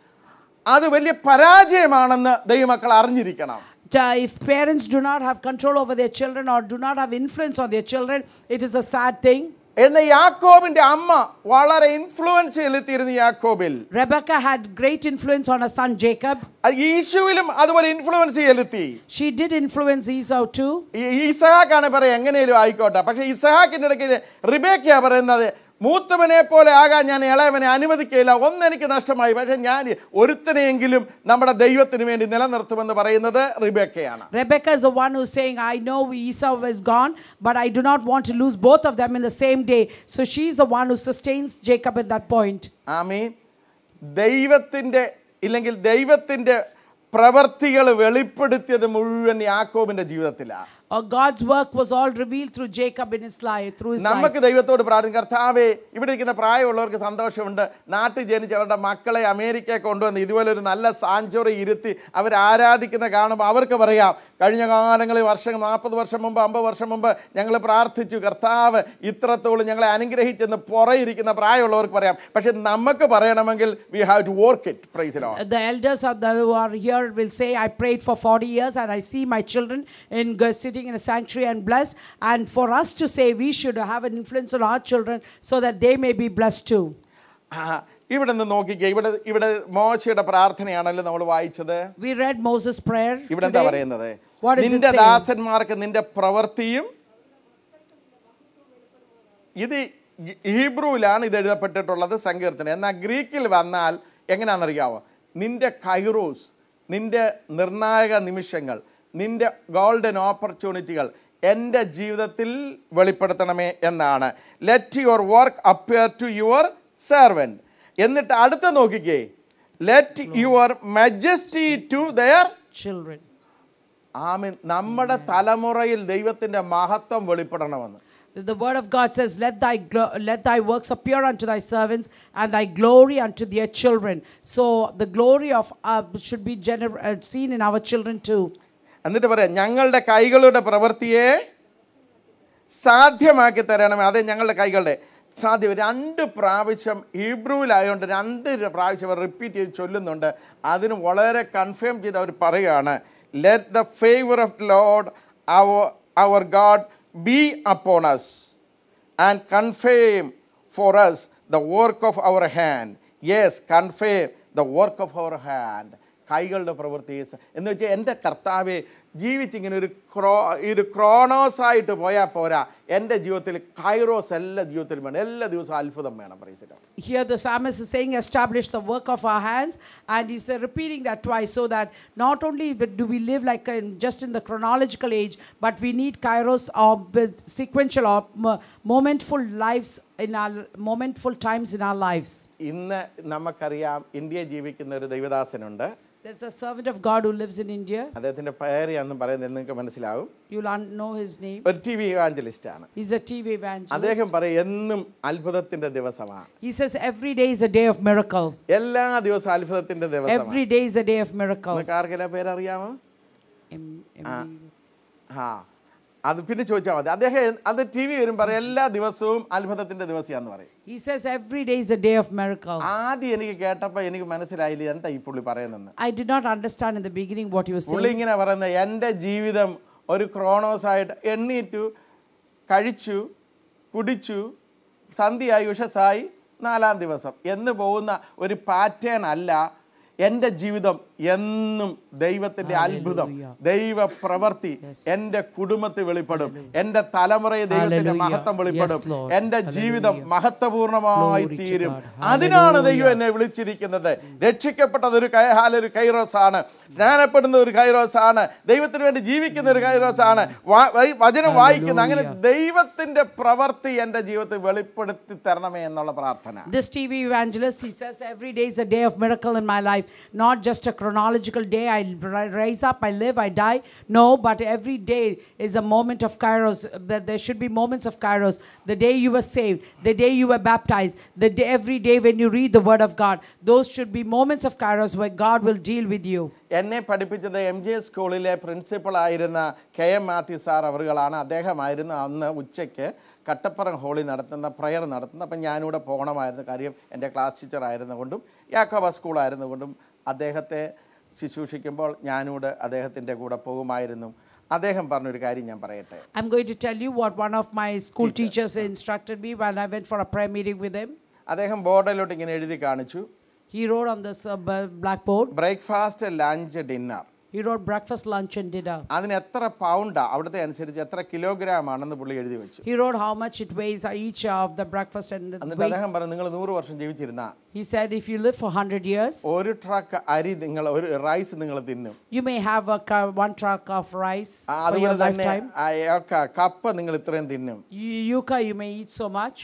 അത് വലിയ പരാജയമാണെന്ന് ദൈവമക്കൾ അറിഞ്ഞിരിക്കണം Uh, if parents do not have control over their children or do not have influence on their children, it is a sad thing. എന്ന് യാക്കോബിന്റെ അമ്മ വളരെ ഇൻഫ്ലുവൻസ് ചെലുത്തിയിരുന്നു യാക്കോബിൽ Rebecca had great influence on her son Jacob. അത് ഈശുവിലും അതുപോലെ influence ചെലുത്തി She did influence Esau too. ഈ ഇസഹാക്കാണ് പറയാം എങ്ങനെയും ആയിക്കോട്ടെ പക്ഷേ ഇസഹാക്കിൻ്റെ ഇടയ്ക്ക് റിബേക്കയാ പറയുന്നത് മൂത്തവനെ പോലെ ആകാൻ ഞാൻ ഇളയവനെ അനുവദിക്കില്ല ഒന്നെനിക്ക് നഷ്ടമായി പക്ഷേ ഞാൻ ഒരുത്തനെയെങ്കിലും നമ്മുടെ ദൈവത്തിന് വേണ്ടി നിലനിർത്തുമെന്ന് പറയുന്നത് റിബേക്കയാണ് Rebecca is the one who's saying, I know Esau is gone, but I do not want to lose both of them in the same day. So she's the one who sustains Jacob at that point. ആമീൻ ദൈവത്തിൻ്റെ ഇല്ലെങ്കിൽ ദൈവത്തിൻ്റെ പ്രവർത്തികൾ വെളിപ്പെടുത്തിയത് മുഴുവൻ യാക്കോബിൻ്റെ ജീവിതത്തിലാണ് Uh, God's work was all revealed through Jacob in his life, through his life. നമുക്ക് ദൈവത്തോട് പ്രാർത്ഥിക്കും കർത്താവേ ഇവിടെ ഇരിക്കുന്ന പ്രായമുള്ളവർക്ക് സന്തോഷമുണ്ട് നാട്ടിൽ ജനിച്ച് അവരുടെ മക്കളെ അമേരിക്കയെ കൊണ്ടുവന്ന് ഇതുപോലെ ഒരു നല്ല സാഞ്ചുറി ഇരുത്തി അവർ ആരാധിക്കുന്ന കാണുമ്പോൾ അവർക്ക് പറയാം കഴിഞ്ഞ കാലങ്ങളിൽ വർഷം നാൽപ്പത് വർഷം മുമ്പ് അമ്പത് വർഷം മുമ്പ് ഞങ്ങൾ പ്രാർത്ഥിച്ചു കർത്താവ് ഇത്രത്തോളം ഞങ്ങളെ അനുഗ്രഹിച്ചെന്ന് പുറയിരിക്കുന്ന പ്രായമുള്ളവർക്ക് പറയാം പക്ഷെ നമുക്ക് പറയണമെങ്കിൽ we have to work it പ്രൈസിലോ Uh, The elders of the, who are here will say, I prayed for 40 years and I see my children in g- sitting in a sanctuary and blessed. And for us to say we should have an influence on our children so that they may be blessed too. ആ, ഇവിടെ നിന്ന് നോക്കിക്കേ ഇവിടെ ഇവിടെ മോശയുടെ പ്രാർത്ഥനയാണല്ലോ നമ്മൾ വായിച്ചത് We read Moses' prayer. ഇവിടെ എന്താ today. പറയുന്നത് What is it നിന്റെ saying? ദാസന്മാർക്ക് നിന്റെ പ്രവൃത്തിയും ഇത് ഹി- ഹീബ്രുവിലാണ് ഇത് എഴുതപ്പെട്ടിട്ടുള്ളത് സങ്കീർത്തനം എന്നാൽ ഗ്രീക്കിൽ വന്നാൽ എങ്ങനെയാണെന്നറിയാവോ നിന്റെ കൈറോസ് നിന്റെ നിർണായക നിമിഷങ്ങൾ നിന്റെ ഗോൾഡൻ ഓപ്പർച്യൂണിറ്റികൾ എൻ്റെ ജീവിതത്തിൽ വെളിപ്പെടുത്തണമേ എന്നാണ് let your work appear to your servant എന്നിട്ട് അടുത്ത നോക്കിക്കേ let your majesty to their Children. ആമീൻ നമ്മുടെ തലമുറയിൽ ദൈവത്തിൻ്റെ മഹത്വം വെളിപ്പെടണമെന്ന് The word of God says, let thy, glo- let thy works appear unto thy servants and thy glory unto their children. So the glory of uh, should be gener- uh, seen in our children too. എന്നിട്ട് പറയാം ഞങ്ങളുടെ കൈകളുടെ പ്രവൃത്തിയെ സാധ്യമാക്കി തരണമേ അതെ ഞങ്ങളുടെ കൈകളുടെ സാധ്യം രണ്ട് പ്രാവശ്യം ഹീബ്രുവിലായതുകൊണ്ട് രണ്ട് പ്രാവശ്യം അവർ റിപ്പീറ്റ് ചെയ്ത് ചൊല്ലുന്നുണ്ട് അതിന് വളരെ കൺഫേം ചെയ്ത് അവർ പറയുകയാണ് let the favour of Lord our our God be upon us and confirm for us the work of our hand yes confirm the work of our hand കൈകളുടെ പ്രവൃത്തി സ- എന്ന് വെച്ചാൽ എൻ്റെ കർത്താവെ ജീവിച്ചിങ്ങനെ ഒരു ക്രോ ഒരു ക്രോണോസ് ആയിട്ട് പോയാൽ പോരാ എൻ്റെ ജീവിതത്തിൽ കൈറോസ് എല്ലാ ജീവിതത്തിലും വേണം എല്ലാ ദിവസവും അത്ഭുതം വേണം പ്രൈസിലോ Here the psalmist is saying, establish the work of our hands. And he's uh, repeating that twice so that not only do we live like in, just in the chronological age, but we need kairos or b- sequential or mo- momentful lives in our momentful times in our lives. ഇന്ന് നമുക്കറിയാം ഇന്ത്യയിൽ ജീവിക്കുന്ന ഒരു ദൈവദാസനുണ്ട് There's a servant of God who lives in India. അദ്ദേഹത്തിൻ്റെ പേര് ഞാൻ പറയുന്നത് നിങ്ങൾക്ക് മനസ്സിലാവും You'll un- know his name. ഒരു ടി വി ഇവാഞ്ചലിസ്റ്റ് ആണ് He's a TV evangelist. അദ്ദേഹം പറയും എന്നും അത്ഭുതത്തിൻ്റെ ദിവസമാണ് He says every day is a day of miracle. എല്ലാ ദിവസവും അത്ഭുതത്തിൻ്റെ ദിവസമാണ് Every day is a day of miracle. നിങ്ങൾക്ക് ആർക്കെല്ലാം പേരറിയാമോ Em- em- ആ അത് പിന്നെ ചോദിച്ചാൽ മതി അദ്ദേഹം എ- അത് ടി വി വരും പറയും എല്ലാ ദിവസവും അത്ഭുതത്തിന്റെ ദിവസമാന്ന് പറയും He says every day is a day of miracle. ആദ്യം എനിക്ക് കേട്ടപ്പോൾ എനിക്ക് മനസ്സിലായില്ല എന്താ ഈ പുള്ളി പറയുന്നെന്ന് I did not understand in the beginning what he was പുള്ളി saying. ഇങ്ങനെ പറയുന്നത് എൻ്റെ ജീവിതം ഒരു ക്രോണോസ് ആയിട്ട് എണ്ണീറ്റു കഴിച്ചു കുടിച്ചു സന്ധ്യയായി ഉഷസായി നാലാം ദിവസം എന്ന് പോകുന്ന ഒരു പാറ്റേൺ അല്ല എൻ്റെ ജീവിതം എന്നും ദൈവത്തിൻ്റെ അത്ഭുതം ദൈവ പ്രവൃത്തി എൻ്റെ കുടുംബത്തിൽ വെളിപ്പെടും എൻ്റെ തലമുറയിൽ ദൈവത്തിൻ്റെ Hallelujah. മഹത്വം വെളിപ്പെടും Yes, Lord. എൻ്റെ ജീവിതം മഹത്വപൂർണമായി Glory to തീരും God. അതിനാണ് ദൈവം Hallelujah. എന്നെ വിളിച്ചിരിക്കുന്നത് രക്ഷിക്കപ്പെട്ടത് ഒരു കൈ- ഹാലൊരു കൈറോസ് ആണ് സ്നാനപ്പെടുന്ന ഒരു കൈറോസ് ആണ് ദൈവത്തിന് വേണ്ടി ജീവിക്കുന്ന ഒരു കൈറോസ് ആണ് വാ- വൈ- വചനം വായിക്കുന്ന അങ്ങനെ ദൈവത്തിന്റെ പ്രവൃത്തി എൻ്റെ ജീവിതത്തിൽ വെളിപ്പെടുത്തി തരണമേ എന്നുള്ള പ്രാർത്ഥന This TV evangelist, he says, every day is a day of miracle in my life. Not just a chronological day, I ri- rise up, I live, I die. No, but every day is a moment of kairos. That There should be moments of kairos. The day you were saved, the day you were baptized, the day, every day when you read the word of God. Those should be moments of kairos where God will deal with you. എന്നെ പഠിപ്പിച്ചത് M G S സ്കൂളിലെ principal ആയിരുന്ന K M Mathew sir അവറുകളാണ് അദ്ദേഹമായിരുന്നു അന്ന് ഉച്ചയ്ക്ക് കട്ടപ്പുറം ഹോളിൽ നടത്തുന്ന പ്രയർ നടത്തുന്നത് അപ്പം ഞാനിവിടെ പോകണമായിരുന്നു കാര്യം എൻ്റെ ക്ലാസ് ടീച്ചർ ആയിരുന്നുകൊണ്ടും യാക്കോബ സ്കൂളായിരുന്നുകൊണ്ടും അദ്ദേഹത്തെ ശുശ്രൂഷിക്കുമ്പോൾ ഞാനിവിടെ അദ്ദേഹത്തിൻ്റെ കൂടെ പോകുമായിരുന്നു അദ്ദേഹം പറഞ്ഞൊരു കാര്യം ഞാൻ പറയട്ടെ I'm going to tell you what one of my school teachers instructed me when I went for a prayer meeting with him. അദ്ദേഹം ബോർഡിലോട്ട് ഇങ്ങനെ എഴുതി കാണിച്ചു He wrote on this uh, b- blackboard, breakfast lunch dinner he wrote breakfast, lunch, and dinner. അതിന് എത്ര പൗണ്ടാ അവിടുത്തെ അനുസരിച്ച് എത്ര kilogram ആണെന്ന് പുള്ളി എഴുതി വെച്ചു He wrote how much it weighs uh, each of the breakfast and the എന്നിട്ട് weight. അദ്ദേഹം പറഞ്ഞു നിങ്ങൾ നൂറ് വർഷം ജീവിച്ചിരുന്ന He said, if you live for 100 years, ഒരു ട്രക്ക് അരി നിങ്ങൾ ഒരു റൈസ് നിങ്ങൾ തിന്നും you may have a ca- one truck of rice ആ, for your അതുപോലെ തന്നെ lifetime. ആ, ഒക്കെ കപ്പ നിങ്ങൾ ഇത്രയും തിന്നും You, yuca, you may eat so much.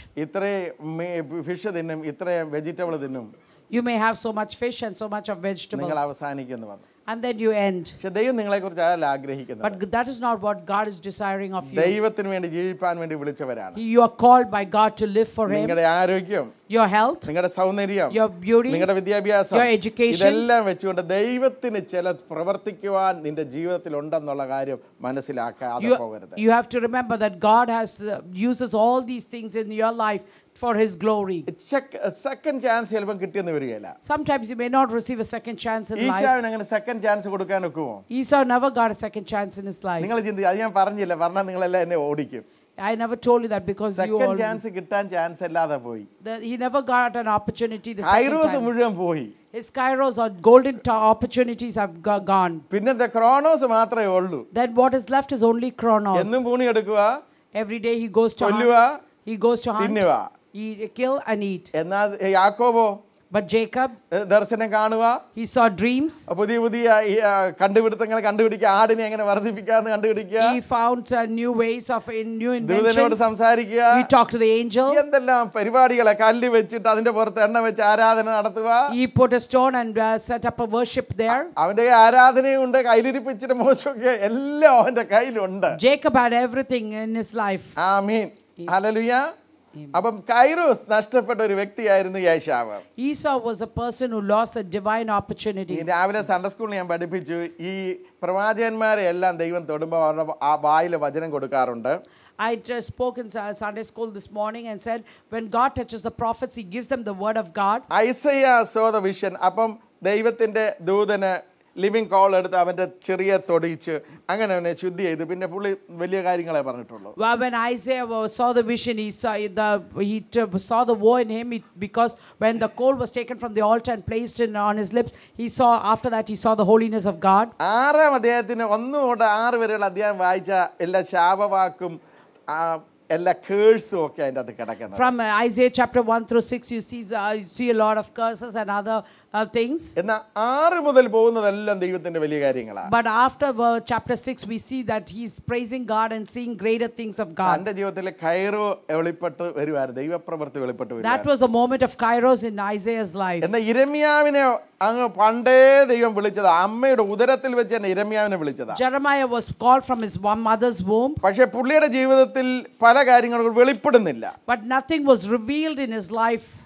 ഇത്രയും ഫിഷ് തിന്നും ഇത്രയും വെജിറ്റബിൾ തിന്നും You may have so much fish and so much of നിങ്ങൾ vegetables. അവസാനിക്കുന്നു പറഞ്ഞു And then you end. പക്ഷെ ദൈവം നിങ്ങളെക്കുറിച്ച് അതല്ല ആഗ്രഹിക്കുന്നത് But that is not what God is desiring of you. ദൈവത്തിന് വേണ്ടി ജീവിപ്പാൻ വേണ്ടി വിളിച്ചവരാണ് You are called by God to live for Him. നിങ്ങളുടെ ആരോഗ്യം Your health, നിങ്ങളുടെ സൗന്ദര്യം your beauty, നിങ്ങളുടെ വിദ്യാഭ്യാസം your education. ഇതെല്ലാം വെച്ചുകൊണ്ട് ദൈവത്തിന് ചില പ്രവർത്തിക്കുവാൻ നിന്റെ ജീവിതത്തിൽ ഉണ്ടെന്നുള്ള കാര്യം മനസ്സിലാക്കാതെ you, പോകരുത് you have to remember that God has uh, uses all these things in your life for His glory. Second chance ചിലപ്പോൾ കിട്ടിയെന്ന് വരികയില്ല Sometimes you may not receive a second chance in life. ഈശാവിന് അങ്ങനെ second chance കൊടുക്കാൻ ഒക്കുമോ Esau never got a second chance in his life. നിങ്ങൾ ചിന്തി അത് ഞാൻ പറഞ്ഞില്ല പറഞ്ഞാൽ നിങ്ങളെല്ലാം എന്നെ ഓടിക്കും I never told you that because you second all, chance കിട്ടാൻ ചാൻസ് അല്ലാതെ പോയി the, he never got an opportunity the second kairos time. മുഴുവൻ പോയി His kairos or golden ta- opportunities have go- gone. പിന്നത്തെ ക്രോണോസ് മാത്രമേ ഉള്ളൂ Then what is left is only chronos. എന്നും പൂണി എടുക്കുക Every day he goes to കൊല്ലുക hunt. He goes to hunt, തിന്നുക eat, kill and eat. എന്നാൽ യാക്കോബോ But Jacob, ഏ, ദർശനം കാണുക he saw dreams. പുതിയ പുതിയ ഈ, ആ, കണ്ടുപിടുത്തങ്ങൾ കണ്ടുപിടിക്കുക ആടിനെ എങ്ങനെ വർദ്ധിപ്പിക്കാന്ന് കണ്ടുപിടിക്കുക He found uh, new ways of in, new ദൂതനോട് inventions. സംസാരിക്കുക He talked to the angel. എന്തെല്ലാം പരിപാടികളെ കല്ല് വെച്ചിട്ട് അതിന്റെ പുറത്ത് എണ്ണ വെച്ച് ആരാധന നടത്തുക He put a stone and uh, set up a worship there. അവന്റെ ആരാധനയുണ്ട് കയ്യിലിരിപ്പിച്ചിട്ട് മോശമൊക്കെ എല്ലാം അവന്റെ കയ്യിലുണ്ട് Jacob had everything in his life. ആ മീൻ ഹലലുയ അപ്പം കൈറൂസ് നഷ്ടപ്പെട്ട ഒരു വ്യക്തിയായിരുന്നു യേശാവ് Esau was a person who lost a divine ഈ opportunity. രാവിലെ സൺഡേ സ്കൂളിൽ ഞാൻ പഠിപ്പിച്ചു ഈ പ്രവാചകന്മാരെ എല്ലാം ദൈവം തൊടുമ്പോൾ അവരുടെ ആ വായിൽ വചനം കൊടുക്കാറുണ്ട് I just spoke in Su- Sunday school this morning and said, when God touches the prophets, He gives them the word of God. Isaiah saw the vision അപ്പം ദൈവത്തിന്റെ ദൂതന് ലിവിങ് കോൾ എടുത്ത് അവന്റെ ചെറിയ തൊടിയിച്ച് അങ്ങനെ അവനെ ശുദ്ധി ചെയ്തു പിന്നെ പുള്ളി വലിയ കാര്യങ്ങളെ പറഞ്ഞിട്ടുള്ളൂ Well, when Isaiah wa- saw the vision, he saw the he t- saw the woe in him it- because when the coal was taken from the altar and placed in on his lips, he saw after that he saw the holiness of God. ആറാം അധ്യായത്തിന് ഒന്നു തൊട്ട് ആറ് വരെയുള്ള അധ്യായം വായിച്ച എല്ലാ ശാപവാക്കും ആ, എല്ലാ കേഴ്സും ഒക്കെ അതിൻ്റെ അകത്ത് കിടക്കുന്നത് From uh, Isaiah chapter 1 through 6, you see, uh, you see a lot of curses and other uh, things. എന്നാൽ ആറ് മുതൽ പോകുന്നതെല്ലാം ദൈവത്തിന്റെ വലിയ കാര്യങ്ങളാണ് But after uh, chapter 6, we see that he's praising God and seeing greater things of God. തന്റെ ജീവിതത്തിൽ കയറോ വെളിപ്പെട്ട് വരുവായിരുന്നു ദൈവപ്രവൃത്തി വെളിപ്പെട്ട് That വരുവായിരുന്നു was the moment of Kairos in Isaiah's life. എന്നാൽ ഇരമ്യാവിനെ അങ്ങ് പണ്ടേ ദൈവം വിളിച്ചത് അമ്മയുടെ ഉദരത്തിൽ വെച്ച് തന്നെ ഇരമ്യാവിനെ വിളിച്ചതാ Jeremiah was called from his one mother's womb, പക്ഷെ പുള്ളിയുടെ ജീവിതത്തിൽ പല കാര്യങ്ങളും വെളിപ്പെടുന്നില്ല but nothing was revealed in his life.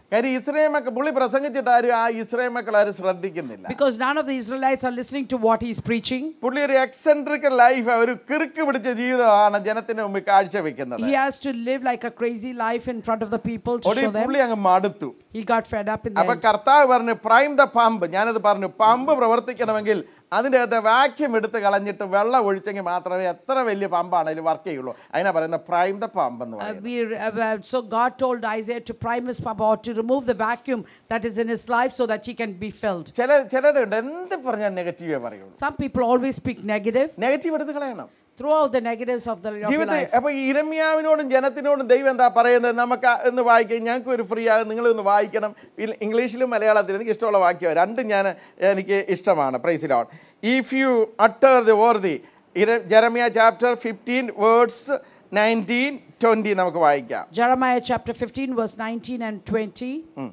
കാര്യം ഇസ്രയേൽ മക്കൾ പുള്ളി പ്രസംഗിച്ചിട്ട് ആരും ആ ഇസ്രയേൽ മക്കൾ ആരും ശ്രദ്ധിക്കുന്നില്ല Because none of the Israelites are listening to what he's preaching. പുള്ളി ഒരു എക്സെൻട്രിക്കൽ ലൈഫ് ഒരു കിറുക്ക് പിടിച്ച ജീവിതമാണ് ജനത്തിന് മുമ്പിൽ കാഴ്ചവെക്കുന്നത് He has to live like a crazy life in front of the people to ഒടുവിൽ show them. പുള്ളി അങ്ങ് മടുത്തു He got fed up in the അപ്പൊ end. കർത്താവ് പറഞ്ഞു പ്രൈം ദ പമ്പ് ഞാനത് പറഞ്ഞു പമ്പ് പ്രവർത്തിക്കണമെങ്കിൽ അതിൻ്റെ അകത്ത് വാക്യൂം എടുത്ത് കളഞ്ഞിട്ട് വെള്ളം ഒഴിച്ചെങ്കിൽ മാത്രമേ എത്ര വലിയ പമ്പാണെങ്കിലും വർക്ക് ചെയ്യുള്ളൂ അതിനാ പറയുന്നത് പ്രൈം ദ പമ്പ് എന്ന് Uh, പറയുന്നത് we, uh, uh, so God told Isaiah to prime his pump or to remove the vacuum that is in his life so that he can be filled. ചില ചിലരുടെ ഉണ്ട് എന്ത് പറഞ്ഞാൽ നെഗറ്റീവേ പറയുള്ളൂ Some people always speak negative. Negative എടുത്ത് കളയണം Throw out the negatives of, the, of your ജീവിതത്തിൽ life. അപ്പൊ ഈ ഇരമ്യാവിനോടും ജനത്തിനോടും ദൈവം എന്താ പറയുന്നത് നമുക്ക് ഒന്ന് വായിക്കാം ഞങ്ങൾക്ക് ഒരു ഫ്രീ ആകും നിങ്ങൾ ഒന്ന് വായിക്കണം ഇൽ- ഇംഗ്ലീഷിലും മലയാളത്തിലും എനിക്ക് ഇഷ്ടമുള്ള വാക്യം രണ്ടും ഞാൻ എനിക്ക് ഇഷ്ടമാണ് praise Lord if you utter the worthy Jeremiah chapter fifteen words nineteen twenty നമുക്ക് വായിക്കാം Jeremiah chapter 15, verse 19 and 20.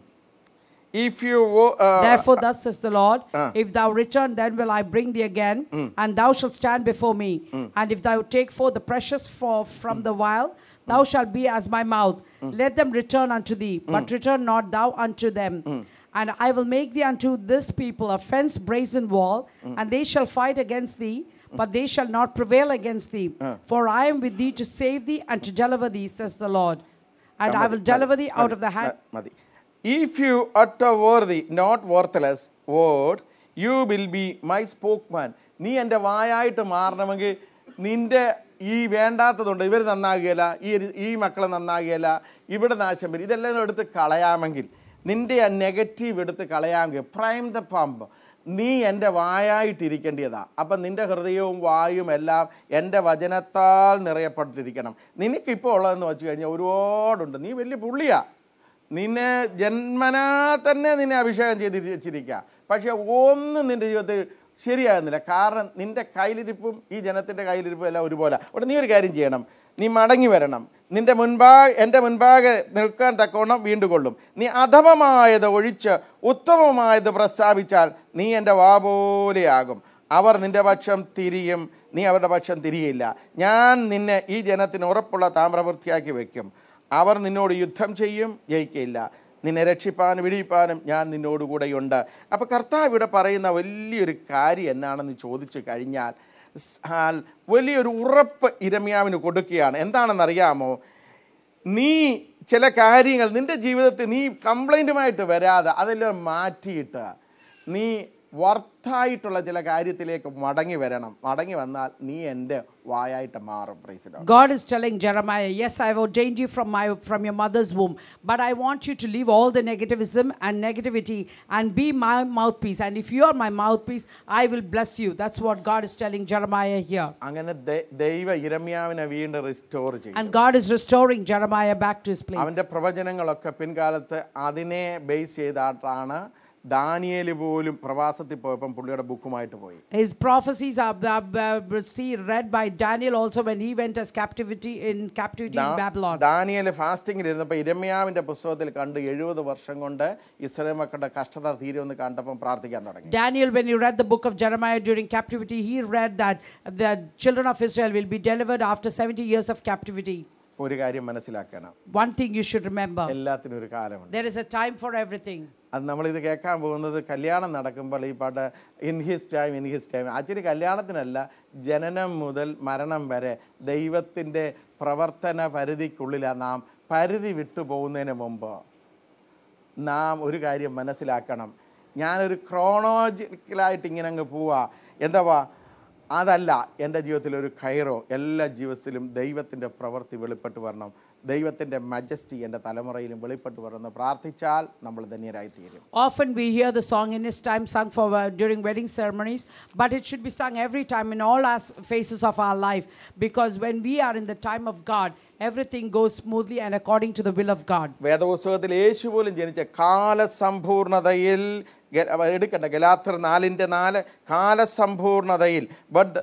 If you Therefore, thus says the Lord, if thou return, then will I bring thee again, and thou shalt stand before me. And if thou take forth the precious for, from the vial, thou shalt be as my mouth. Let them return unto thee, but return not thou unto them. And I will make thee unto this people a fenced brazen wall, and they shall fight against thee, but they shall not prevail against thee. For I am with thee to save thee and to deliver thee, says the Lord. And I will deliver thee out of the hand. മതി if you utter worthy not worthless word you will be my spokesman നീ എൻ്റെ വായായിട്ട് മാറണമെങ്കിൽ നിന്റെ ഈ വേണ്ടാത്തതുണ്ട് ഇവർ നന്നാകുകയില്ല ഈ ഒരു- ഈ മക്കൾ നന്നാകുകയില്ല ഇവിടെ നാശം വരും ഇതെല്ലാം എടുത്ത് കളയാമെങ്കിൽ നിന്റെ ആ നെഗറ്റീവ് എടുത്ത് കളയാമെങ്കിൽ പ്രൈം ദ പമ്പ് നീ എൻ്റെ വായായിട്ടിരിക്കേണ്ടതാ അപ്പം നിന്റെ ഹൃദയവും വായും എല്ലാം എൻ്റെ വചനത്താൽ നിറയപ്പെട്ടിരിക്കണം നിനക്കിപ്പോൾ ഉള്ളതെന്ന് വെച്ച് കഴിഞ്ഞാൽ ഒരുപാടുണ്ട് നീ വലിയ പുള്ളിയാ നിന്നെ ജന്മനാ തന്നെ നിന്നെ അഭിഷേകം ചെയ്ത് വെച്ചിരിക്കുക പക്ഷെ ഒന്നും നിന്റെ ജീവിതത്തിൽ ശരിയാകുന്നില്ല കാരണം നിന്റെ കയ്യിലിരിപ്പും ഈ ജനത്തിൻ്റെ കയ്യിലിരിപ്പും എല്ലാം ഒരുപോലെ അവിടെ നീ ഒരു കാര്യം ചെയ്യണം നീ മടങ്ങി വരണം നിന്റെ മുൻപാകെ എൻ്റെ മുൻപാകെ നിൽക്കാൻ തക്കവണ്ണം വീണ്ടുകൊള്ളും നീ അധമമായത് ഒഴിച്ച് ഉത്തമമായത് പ്രസ്താവിച്ചാൽ നീ എൻ്റെ വാ പോലെയാകും അവർ നിന്റെ പക്ഷം തിരിയും നീ അവരുടെ പക്ഷം തിരിയില്ല ഞാൻ നിന്നെ ഈ ജനത്തിന് ഉറപ്പുള്ള താമ്രവൃത്തിയാക്കി വെക്കും അവർ നിന്നോട് യുദ്ധം ചെയ്യും ജയിക്കില്ല നിന്നെ രക്ഷിപ്പാനും വിടിയിപ്പാനും ഞാൻ നിന്നോടുകൂടെയുണ്ട് അപ്പോൾ കർത്താവ് ഇവിടെ പറയുന്ന വലിയൊരു കാര്യം എന്നാണെന്ന് ചോദിച്ചു കഴിഞ്ഞാൽ സ് ആൽ വലിയൊരു ഉറപ്പ് ഇരമ്യാവിന് കൊടുക്കുകയാണ് എന്താണെന്നറിയാമോ നീ ചില കാര്യങ്ങൾ നിൻ്റെ ജീവിതത്തിൽ നീ കംപ്ലൈൻറ്റുമായിട്ട് വരാതെ അതെല്ലാം മാറ്റിയിട്ട് നീ വർത്തായിട്ടുള്ള ചില കാര്യത്തിലേക്ക് മടങ്ങി വരണം മടങ്ങി വന്നാൽ നീ എൻ്റെ വായായിട്ട് മാറും പ്രൈസിലോ God is telling Jeremiah, Yes, I have ordained you from, my, from your mother's womb, but I want you to leave all the negativism and negativity and be my mouthpiece. And if you are my mouthpiece, I will bless you. That's what God is telling Jeremiah here. അങ്ങനെ ദ- ദൈവ ഇരമ്യാവിനെ വീണ്ടും restore ചെയ്യും And God is restoring Jeremiah back to his place. അവൻ്റെ പ്രവചനങ്ങളൊക്കെ പിൻകാലത്ത് അതിനെ base ചെയ്തിട്ടാണ് Daniel പോലും പ്രവാസത്തിൽ പോയപ്പം പുള്ളിയുടെ ബുക്കുമായിട്ട് പോയി His prophecies are, are, are see, read by Daniel also when he went as captivity in captivity in Babylon. Daniel ഫാസ്റ്റിംഗിൽ ഇരുന്നപ്പോൾ ഇരമ്യാവിൻ്റെ പുസ്തകത്തിൽ കണ്ട് എഴുപത് വർഷം കൊണ്ട് ഇസ്രായേൽ മക്കളുടെ കഷ്ടത തീരുമെന്ന് കണ്ടപ്പം പ്രാർത്ഥിക്കാൻ തുടങ്ങി Daniel, when he read the book of Jeremiah during captivity, he read that the children of Israel will be delivered after 70 years of captivity. ഒരു കാര്യം മനസ്സിലാക്കണം One thing you should remember എല്ലാത്തിനും ഒരു കാലമുണ്ട് there is a time for everything. അത് നമ്മളിത് കേൾക്കാൻ പോകുന്നത് കല്യാണം നടക്കുമ്പോൾ ഈ പാട്ട് in his time in his time actually കല്യാണത്തിനല്ല ജനനം മുതൽ മരണം വരെ ദൈവത്തിൻ്റെ പ്രവർത്തന പരിധിക്കുള്ളിലാണ് നാം പരിധി വിട്ടു പോകുന്നതിന് മുമ്പ് നാം ഒരു കാര്യം മനസ്സിലാക്കണം ഞാനൊരു ക്രോണോജിക്കലായിട്ട് ഇങ്ങനെ അങ്ങ് പോവാ എന്താ അതല്ല എൻ്റെ ജീവിതത്തിൽ ഒരു കയറോ എല്ലാ ജീവിതത്തിലും ദൈവത്തിൻ്റെ പ്രവൃത്തി വെളിപ്പെട്ട് വരണം ദൈവത്തിൻ്റെ മജസ്റ്റി എൻ്റെ തലമുറയിലും വെളിപ്പെട്ട് വരണം എന്ന് പ്രാർത്ഥിച്ചാൽ നമ്മൾ ധന്യരായി തീരും Often we hear the song in his time sung for uh, during wedding ceremonies, but it should be sung every time in all as phases of our life because when we are in the time of God, everything goes smoothly and according to the will of God. വേദപുസ്തകത്തിൽ യേശു പോലും ജനിച്ച കാലസമ്പൂർണതയിൽ ഗ- എടുക്കട്ടെ ഗലാത്തർ നാലിൻ്റെ നാല് കാലസമ്പൂർണതയിൽ but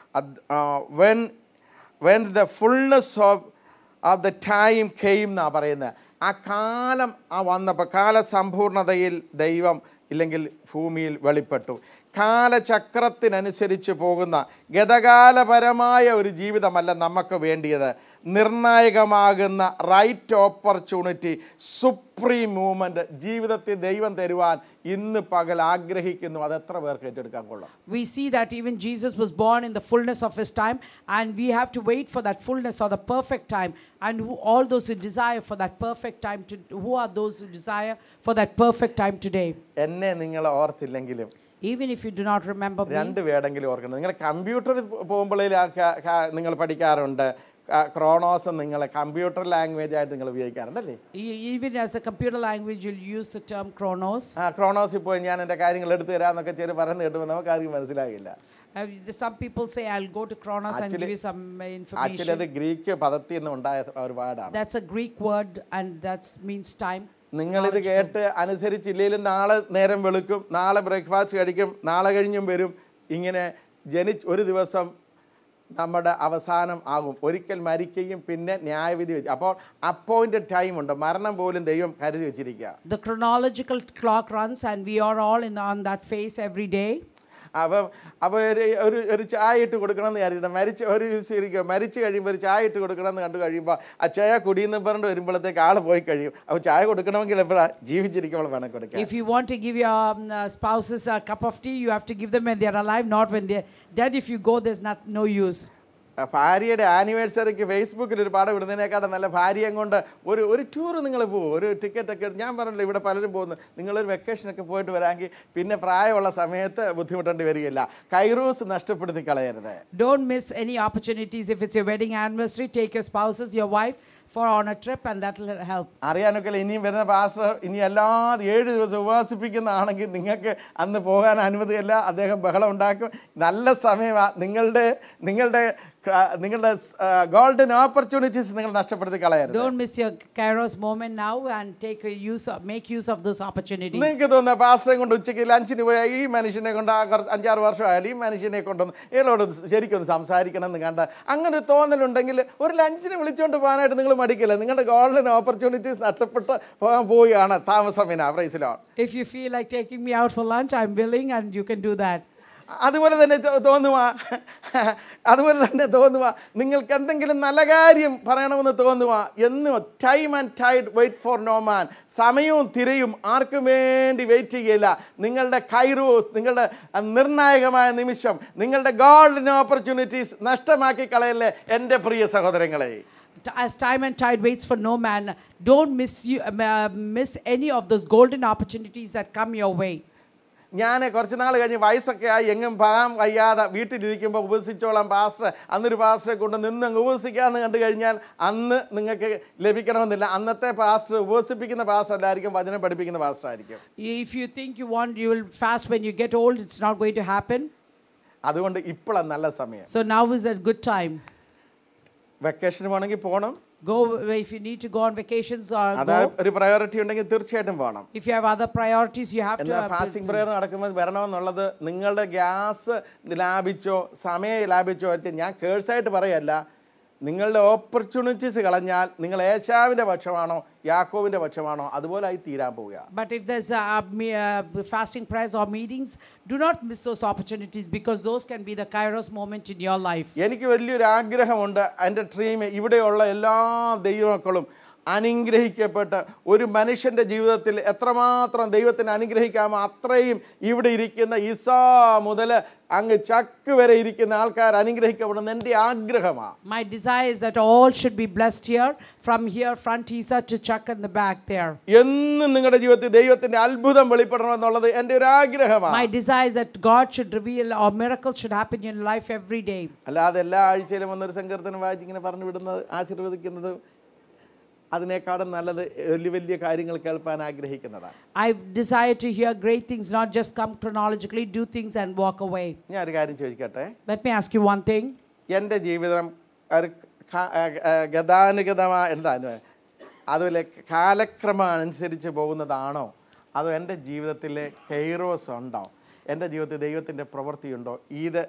when when the fullness of of the time came എന്നാണ് പറയുന്നത് ആ കാലം ആ വന്നപ്പോൾ കാലസമ്പൂർണതയിൽ ദൈവം ഇല്ലെങ്കിൽ ഭൂമിയിൽ വെളിപ്പെട്ടു കാലചക്രത്തിനനുസരിച്ച് പോകുന്ന ഗതകാലപരമായ ഒരു ജീവിതമല്ല നമുക്ക് വേണ്ടിയത് നിർണായകമാകുന്ന റൈറ്റ് ഓപ്പർച്യൂണിറ്റി സുപ്രീം മൂവ്മെൻറ്റ് ജീവിതത്തിൽ ദൈവം തരുവാൻ ഇന്ന് പകൽ ആഗ്രഹിക്കുന്നു അത് എത്ര പേർക്ക് ഏറ്റെടുക്കാൻ കൊള്ളാം We see that even Jesus was born in the fullness of his time, and we have to wait for that fullness or the perfect time. And who, all those who desire for that perfect time, to, who are those who desire for that perfect time today? എന്നെ നിങ്ങൾ ഓർത്തില്ലെങ്കിലും Even if you do not remember me, രണ്ട് വേടെങ്കിലും ഓർക്കണം നിങ്ങൾ കമ്പ്യൂട്ടറിൽ പോകുമ്പോഴേ നിങ്ങൾ പഠിക്കാറുണ്ട് Kronos നിങ്ങൾ കമ്പ്യൂട്ടർ ലാംഗ്വേജ് ആയിട്ട് നിങ്ങൾ ഉപയോഗിക്കാറുണ്ടല്ലേ e- even as a computer language, you'll use the term chronos. ആ ക്രോണോസിൽ പോയി ഞാൻ എൻ്റെ കാര്യങ്ങൾ എടുത്തു തരാമെന്നൊക്കെ ചെറിയ പറയുന്നത് കേട്ടുമ്പോൾ നമുക്ക് ആർക്കും മനസ്സിലാകില്ല Uh, some people say, I'll go to Chronos and give Actually- you some uh, actually information. അത് ഗ്രീക്ക് പദത്തിൽ നിന്ന് ഉണ്ടായ ഒരു പാടാണ് That's a Greek word, and that means time. നിങ്ങളിത് കേട്ട് അനുസരിച്ചില്ലെങ്കിലും നാളെ നേരം വെളുക്കും നാളെ ബ്രേക്ക്ഫാസ്റ്റ് കഴിക്കും നാളെ കഴിഞ്ഞും വരും ഇങ്ങനെ ജനിച്ച് ഒരു ദിവസം നമ്മുടെ അവസാനം ആകും ഒരിക്കൽ മരിക്കുകയും പിന്നെ ന്യായവിധി വെച്ച് അപ്പോൾ അപ്പോയിൻറ്റഡ് ടൈം ഉണ്ട് മരണം പോലും ദൈവം കരുതി വെച്ചിരിക്കുക The chronological clock runs, and we are all in, on that phase every day. അപ്പം അപ്പോൾ ഒരു ഒരു ഒരു ചായ ഇട്ട് കൊടുക്കണമെന്ന് വിചാരിക്കണം മരിച്ച് ഒരു ശരിക്കും മരിച്ച് കഴിയുമ്പോൾ ഒരു ചായ ഇട്ട് കൊടുക്കണമെന്ന് കണ്ടു കഴിയുമ്പോൾ ആ ചായ കുടിയെന്ന് പറഞ്ഞിട്ട് വരുമ്പോഴത്തേക്ക് ആൾ പോയി കഴിയും അപ്പോൾ ചായ കൊടുക്കണമെങ്കിൽ എപ്പോഴാണ് ജീവിച്ചിരിക്കുമ്പോൾ വേണം കൊടുക്കാൻ If you want to give your um, uh, spouses a cup of tea, you have to give them when they're alive, not when they're dead. If you go, there's not, no use. ആ ഭാര്യയുടെ ആനിവേഴ്സറിക്ക് ഫേസ്ബുക്കിൽ ഒരു പടം ഇടുന്നതിനേക്കാളും നല്ല ഭാര്യയും കൊണ്ട് ഒരു ഒരു ടൂർ നിങ്ങൾ പോകും ഒരു ടിക്കറ്റ് ഒക്കെ എടുത്ത് ഞാൻ പറഞ്ഞല്ലോ ഇവിടെ പലരും പോകുന്നു നിങ്ങളൊരു വെക്കേഷനൊക്കെ പോയിട്ട് വരാമെങ്കിൽ പിന്നെ പ്രായമുള്ള സമയത്ത് ബുദ്ധിമുട്ടേണ്ടി വരികയില്ല കൈറൂസ് നഷ്ടപ്പെടുത്തി കളയരുത് Don't miss any opportunities. If it's your wedding anniversary, take your spouses, your wife for on a trip, and that will help. അറിയാനൊക്കെ ഇനിയും വരുന്ന പാസ്റ്റർ ഇനി എല്ലാ ഏഴ് ദിവസം ഉപവാസിപ്പിക്കുന്നതാണെങ്കിൽ നിങ്ങൾക്ക് അന്ന് പോകാൻ അനുമതിയല്ല അദ്ദേഹം ബഹളം ഉണ്ടാക്കും നല്ല സമയമാണ് നിങ്ങളുടെ നിങ്ങളുടെ ക- നിങ്ങളുടെ ഗോൾഡൻ ഓപ്പർച്യൂണിറ്റീസ് നിങ്ങൾ നഷ്ടപ്പെടുത്തി കളയരുത് Don't miss your Kairos moment now and take a use of, make use of those opportunities. നിങ്ങൾക്ക് തോന്നുന്ന പാസ്റ്ററെ കൊണ്ട് ഉച്ചയ്ക്ക് ലഞ്ചിന് പോയ ഈ മനുഷ്യനെ കൊണ്ട് ആ കുറച്ച് അഞ്ചാറ് വർഷമായാലും ഈ മനുഷ്യനെ കൊണ്ടൊന്ന് ഇയാളോട് ശരിക്കൊന്ന് സംസാരിക്കണം എന്ന് കണ്ട അങ്ങനെ ഒരു തോന്നലുണ്ടെങ്കിൽ ഒരു ലഞ്ചിന് വിളിച്ചുകൊണ്ട് പോകാനായിട്ട് നിങ്ങൾ മടിക്കില്ല നിങ്ങളുടെ ഗോൾഡൻ ഓപ്പർച്യൂണിറ്റീസ് നഷ്ടപ്പെട്ട് പോകാൻ പോവുകയാണ് താമസമിന പ്രൈസിലോ If you feel like taking me out for lunch, I'm willing and you can do that. അതുപോലെ തന്നെ തോ- തോന്നുക അതുപോലെ തന്നെ തോന്നുക നിങ്ങൾക്ക് എന്തെങ്കിലും നല്ല കാര്യം പറയണമെന്ന് തോന്നുക എന്ന് time and tide wait for no man സമയവും തിരയും ആർക്കും വേണ്ടി വെയിറ്റ് ചെയ്യില്ല നിങ്ങളുടെ കൈറൂസ് നിങ്ങളുടെ നിർണായകമായ നിമിഷം നിങ്ങളുടെ ഗോൾഡൻ ഓപ്പർച്യൂണിറ്റീസ് നഷ്ടമാക്കി കളയല്ലേ എൻ്റെ പ്രിയ സഹോദരങ്ങളെ T- As time and tide waits for no man, don't miss you um, uh, miss any of those golden opportunities that come your way. ഞാൻ കുറച്ച് നാൾ കഴിഞ്ഞ് വയസ്സൊക്കെ ആയി എങ്ങും പോകാൻ വയ്യാതെ വീട്ടിലിരിക്കുമ്പോൾ ഉപസിച്ചോളാം പാസ്റ്റർ അന്നൊരു പാസ്റ്ററെ കൊണ്ട് നിന്ന് അങ്ങ് ഉപസിക്കാമെന്ന് കണ്ടു കഴിഞ്ഞാൽ അന്ന് നിങ്ങൾക്ക് ലഭിക്കണമെന്നില്ല അന്നത്തെ പാസ്റ്റർ ഉപസിപ്പിക്കുന്ന പാസ്റ്റർ അല്ലായിരിക്കും വചനം പഠിപ്പിക്കുന്ന പാസ്റ്റർ ആയിരിക്കും If you think you want, you will fast when you get old. It's not going to happen. അതുകൊണ്ട് ഇപ്പോഴാണ് നല്ല സമയം So now is a good time. വെക്കേഷന് പോകണമെങ്കിൽ പോകണം Go if you need to go on vacations or അത് go. ഒരു priority ഉണ്ടെങ്കിൽ തീർച്ചയായിട്ടും പോകണം If you have other priorities, you have to. എന്നാൽ uh, ഫാസ്റ്റിംഗ് പ്രയർ നടക്കുമ്പോൾ വരണമെന്നുള്ളത് നിങ്ങളുടെ ഗ്യാസ് ലാഭിച്ചോ സമയം ലാഭിച്ചോ വെച്ച് ഞാൻ കേഴ്സായിട്ട് പറയല്ല നിങ്ങളുടെ ഓപ്പർച്യൂണിറ്റീസ് കളഞ്ഞാൽ നിങ്ങൾ ഏശാവിൻ്റെ പക്ഷമാണോ യാക്കോവിൻ്റെ പക്ഷമാണോ അതുപോലെ ആയി തീരാൻ പോവുക But if there's uh, me- uh, fasting prayers or meetings, do not miss those opportunities because those can be the Kairos moment in your life. എനിക്ക് വലിയൊരു ആഗ്രഹമുണ്ട് എൻ്റെ ഡ്രീം ഇവിടെയുള്ള എല്ലാ ദൈവമക്കളും അനുഗ്രഹിക്കപ്പെട്ട് ഒരു മനുഷ്യൻ്റെ ജീവിതത്തിൽ എത്രമാത്രം ദൈവത്തിന് അനുഗ്രഹിക്കാമോ അത്രയും ഇവിടെ ഇരിക്കുന്ന ഇസാ മുതൽ അങ്ങ് ചക്ക് വരെ ഇരിക്കുന്ന ആൾക്കാർ അനുഗ്രഹിക്കപ്പെടുന്ന എൻ്റെ ആഗ്രഹമാണ് My desire is that all should be blessed here, from here, front Isa to Chuck and the back there. എന്നും നിങ്ങളുടെ ജീവിതത്തിൽ ദൈവത്തിൻ്റെ അത്ഭുതം വെളിപ്പെടണമെന്നുള്ളത് എൻ്റെ ഒരു ആഗ്രഹമാണ് My desire is that God should reveal or miracles should happen in your life every day. അല്ലാതെ എല്ലാ ആഴ്ചയിലും വന്നൊരു സങ്കീർത്തനം വായിച്ച് ഇങ്ങനെ പറഞ്ഞു വിടുന്നത് ആശീർവദിക്കുന്നത് അതിനേക്കാളും നല്ലത് വലിയ വലിയ കാര്യങ്ങൾ കേൾപ്പാൻ ആഗ്രഹിക്കുന്നതാണ് I desire to hear great things, not just come chronologically, do things and walk away. ഞാൻ ഒരു കാര്യം ചോദിക്കട്ടെ Let me ask you one thing. എൻ്റെ ജീവിതം ഒരു ക- ആ, ആ, ഗതാനുഗതമായ എന്താണ് അതുപോലെ കാലക്രമം അനുസരിച്ച് പോകുന്നതാണോ അതോ എൻ്റെ ജീവിതത്തിലെ കെയ്റോസ് ഉണ്ടോ എൻ്റെ ജീവിതത്തിൽ ദൈവത്തിൻ്റെ പ്രവൃത്തിയുണ്ടോ ഇത്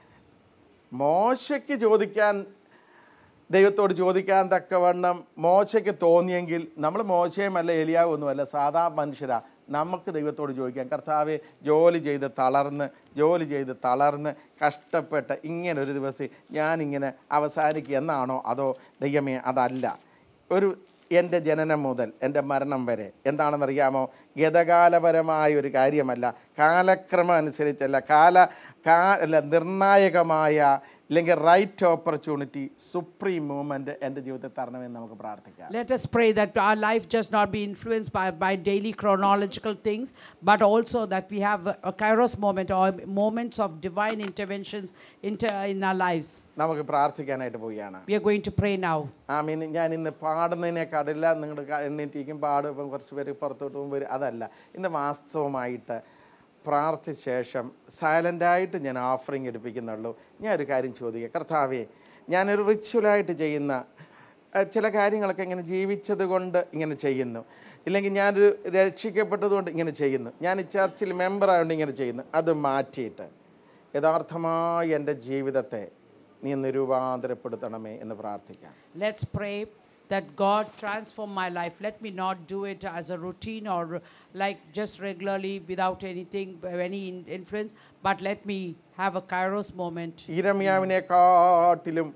മോശയ്ക്ക് ചോദിക്കാൻ ദൈവത്തോട് ചോദിക്കാൻ തക്കവണ്ണം മോശയ്ക്ക് തോന്നിയെങ്കിൽ നമ്മൾ മോശയുമല്ല എലിയാവൊന്നുമല്ല സാധാ മനുഷ്യരാ നമുക്ക് ദൈവത്തോട് ചോദിക്കാം കർത്താവെ ജോലി ചെയ്ത് തളർന്ന് ജോലി ചെയ്ത് തളർന്ന് കഷ്ടപ്പെട്ട് ഇങ്ങനെ ഒരു ദിവസം ഞാനിങ്ങനെ അവസാനിക്കുക എന്നാണോ അതോ ദൈവമേ അതല്ല ഒരു എൻ്റെ ജനനം മുതൽ എൻ്റെ മരണം വരെ എന്താണെന്നറിയാമോ ഗതകാലപരമായ ഒരു കാര്യമല്ല കാലക്രമം അനുസരിച്ചല്ല കാല കാ അല്ല നിർണായകമായ അല്ലെങ്കിൽ റൈറ്റ് ഓപ്പർച്യൂണിറ്റി സുപ്രീം മൂവ്മെൻറ്റ് എൻ്റെ ജീവിതത്തിൽ തരണമെന്ന് നമുക്ക് പ്രാർത്ഥിക്കാം Let us pray that our life just not be influenced by, by daily chronological things, but also that we have a, a kairos moment or moments of divine interventions inter, in our lives. നമുക്ക് പ്രാർത്ഥിക്കാനായിട്ട് പോവുകയാണ് We are going to pray now. ആ മീൻ ഞാൻ ഇന്ന് പാടുന്നതിനേക്കാടില്ല നിങ്ങൾ എണ്ണീറ്റിരിക്കും പാടും ഇപ്പം കുറച്ച് പേര് പുറത്തോട്ട് പോകുമ്പോൾ വരും അതല്ല ഇന്ന് വാസ്തവമായിട്ട് പ്രാർത്ഥിച്ച ശേഷം സൈലൻ്റായിട്ട് ഞാൻ ഓഫറിങ് എടുപ്പിക്കുന്നുള്ളൂ ഞാൻ ഒരു കാര്യം ചോദിക്കുക കർത്താവേ ഞാനൊരു റിച്വലായിട്ട് ചെയ്യുന്ന അഹ് ചില കാര്യങ്ങളൊക്കെ ഇങ്ങനെ ജീവിച്ചത് കൊണ്ട് ഇങ്ങനെ ചെയ്യുന്നു ഇല്ലെങ്കിൽ ഞാനൊരു രക്ഷിക്കപ്പെട്ടതുകൊണ്ട് ഇങ്ങനെ ചെയ്യുന്നു ഞാൻ ഈ ചർച്ചിൽ മെമ്പർ ആയതുകൊണ്ട് ഇങ്ങനെ ചെയ്യുന്നു അത് മാറ്റിയിട്ട് യഥാർത്ഥമായി എൻ്റെ ജീവിതത്തെ നീ ഒന്ന് രൂപാന്തരപ്പെടുത്തണമേ എന്ന് പ്രാർത്ഥിക്കാം Let's pray that God transform my life. Let me not do it as a routine or like just regularly without anything, any in- influence, but let me have a kairos moment. ഇരമ്യാവിനെക്കാട്ടിലും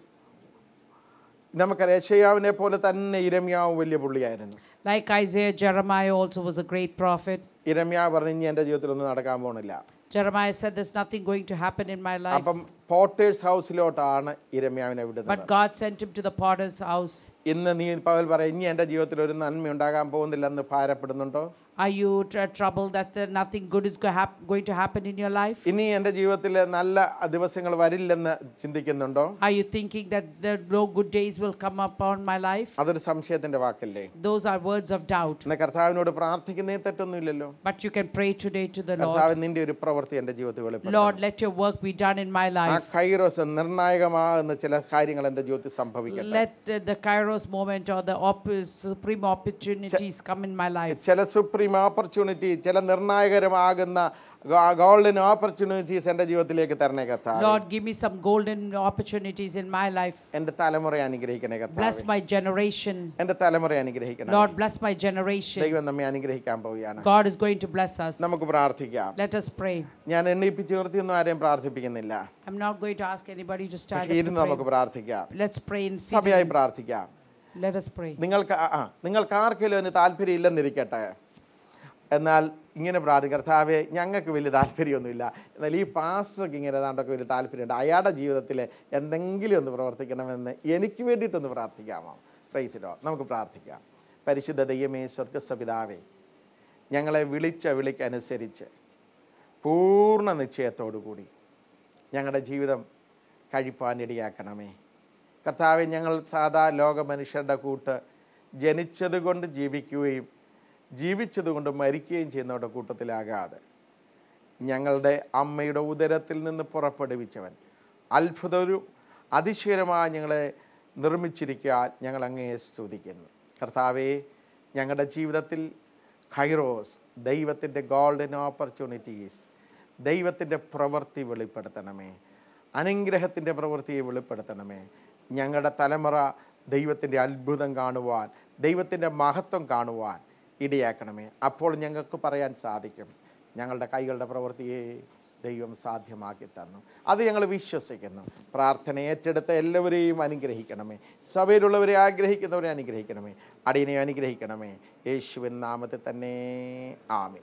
നമുക്കറിയാം യശയാവിനെ പോലെ തന്നെ ഇരമ്യാവും വലിയ പുള്ളിയായിരുന്നു Like Isaiah, Jeremiah also was a great prophet. ഇരമ്യാവ് പറഞ്ഞു ഇനി എൻ്റെ ജീവിതത്തിലൊന്നും നടക്കാൻ പോണില്ല Jeremiah said, There's nothing going to happen in my life. അപ്പം പോട്ടേഴ്സ് ഹൗസിലോട്ടാണ് ഇരമ്യാവിനെ വിടുന്നത് But God sent him to the potter's house. ഇന്ന് നീ പകൽ പറയാം ഇനി എൻ്റെ ജീവിതത്തിൽ ഒരു നന്മ ഉണ്ടാകാൻ പോകുന്നില്ലെന്ന് ഭാരപ്പെടുന്നുണ്ടോ Are you tr- troubled that uh, nothing good is go- hap- going to happen in your life? ഇനി എൻ്റെ ജീവിതത്തിൽ നല്ല ദിവസങ്ങൾ വരില്ലെന്ന് ചിന്തിക്കുന്നുണ്ടോ Are you thinking that there no good days will come upon my life? അതൊരു സംശയത്തിൻ്റെ വാക്കല്ലേ Those are words of doubt. ഇന്ന് കർത്താവിനോട് പ്രാർത്ഥിക്കുന്നതിൽ തെറ്റൊന്നുമില്ലല്ലോ But you can pray today to the Lord. കർത്താവ് നിന്റെ ഒരു പ്രവൃത്തി എൻ്റെ ജീവിതത്തിൽ വെളിപ്പെടുത്തണം Lord, let your work be done in my ആ life. കൈറോസ് നിർണായകമാകുന്ന ചില കാര്യങ്ങൾ എൻ്റെ ജീവിതത്തിൽ സംഭവിക്കട്ടെ Let the, the kairos moment or the op- supreme opportunities come in my life. ചില സുപ്രീം ഓപ്പർച്യൂണിറ്റി ചില നിർണായകരമാകുന്ന ഗോൾഡൻ ഓപ്പർച്യൂണിറ്റീസ് എൻ്റെ ജീവിതത്തിലേക്ക് തരണേ കർത്താവ് Lord, give me some golden opportunities in my life. എൻ്റെ തലമുറയെ അനുഗ്രഹിക്കണേ Bless കർത്താവ് my generation. എൻ്റെ തലമുറയെ അനുഗ്രഹിക്കണം Lord, bless my generation. ദൈവം നമ്മെ അനുഗ്രഹിക്കാൻ പോവുകയാണ് God is going to bless us. നമുക്ക് പ്രാർത്ഥിക്കാം Let us pray. ഞാൻ എണ്ണിപ്പിച്ച് നിർത്തിയൊന്നും ആരെയും പ്രാർത്ഥിപ്പിക്കുന്നില്ല I'm not going to ask anybody to stand പക്ഷേ up ഇരുന്ന് to നമുക്ക് pray. പ്രാർത്ഥിക്കാം Let's pray in സഭയായി seating. പ്രാർത്ഥിക്കാം Let us pray. നിങ്ങൾക്ക് ആ, ആ, നിങ്ങൾക്ക് ആർക്കെങ്കിലും അതിന് താല്പര്യം ഇല്ലെന്നിരിക്കട്ടെ എന്നാൽ ഇങ്ങനെ പ്രാർത്ഥിക്കും കർത്താവെ ഞങ്ങൾക്ക് വലിയ താല്പര്യമൊന്നുമില്ല എന്നാൽ ഈ പാസ്റ്റർക്ക് ഇങ്ങനെ ഏതാണ്ടൊക്കെ വലിയ താല്പര്യമുണ്ട് അയാളുടെ ജീവിതത്തിൽ എന്തെങ്കിലും ഒന്ന് പ്രവർത്തിക്കണമെന്ന് എനിക്ക് വേണ്ടിയിട്ടൊന്ന് പ്രാർത്ഥിക്കാമോ പ്രൈസിലോ നമുക്ക് പ്രാർത്ഥിക്കാം പരിശുദ്ധ ദൈവമേ സ്വർഗസപിതാവേ ഞങ്ങളെ വിളിച്ച വിളിക്കനുസരിച്ച് പൂർണ്ണ നിശ്ചയത്തോടു കൂടി ഞങ്ങളുടെ ജീവിതം കഴിപ്പാനിടയാക്കണമേ കർത്താവെ ഞങ്ങൾ സാധാ ലോക മനുഷ്യരുടെ കൂട്ട് ജനിച്ചത് കൊണ്ട് ജീവിക്കുകയും ജീവിച്ചത് കൊണ്ട് മരിക്കുകയും ചെയ്യുന്നവരുടെ കൂട്ടത്തിലാകാതെ ഞങ്ങളുടെ അമ്മയുടെ ഉദരത്തിൽ നിന്ന് പുറപ്പെടുവിച്ചവൻ അത്ഭുതവും അതിശയരമായി ഞങ്ങളെ നിർമ്മിച്ചിരിക്കാൻ ഞങ്ങൾ അങ്ങയെ സ്തുതിക്കുന്നു കർത്താവെ ഞങ്ങളുടെ ജീവിതത്തിൽ ഖൈറോസ് ദൈവത്തിൻ്റെ ഗോൾഡൻ ഓപ്പർച്യൂണിറ്റീസ് ദൈവത്തിൻ്റെ പ്രവൃത്തി വെളിപ്പെടുത്തണമേ അനുഗ്രഹത്തിൻ്റെ പ്രവൃത്തിയെ വെളിപ്പെടുത്തണമേ ഞങ്ങളുടെ തലമുറ ദൈവത്തിൻ്റെ അത്ഭുതം കാണുവാൻ ദൈവത്തിൻ്റെ മഹത്വം കാണുവാൻ ഇടയാക്കണമേ അപ്പോൾ ഞങ്ങൾക്ക് പറയാൻ സാധിക്കും ഞങ്ങളുടെ കൈകളുടെ പ്രവൃത്തിയെ ദൈവം സാധ്യമാക്കി തന്നു അത് ഞങ്ങൾ വിശ്വസിക്കുന്നു പ്രാർത്ഥന ഏറ്റെടുത്ത എല്ലാവരെയും അനുഗ്രഹിക്കണമേ സഭയിലുള്ളവരെ ആഗ്രഹിക്കുന്നവരെ അനുഗ്രഹിക്കണമേ അടിയനെ അനുഗ്രഹിക്കണമേ യേശുവിൻ നാമത്തിൽ തന്നെ ആമി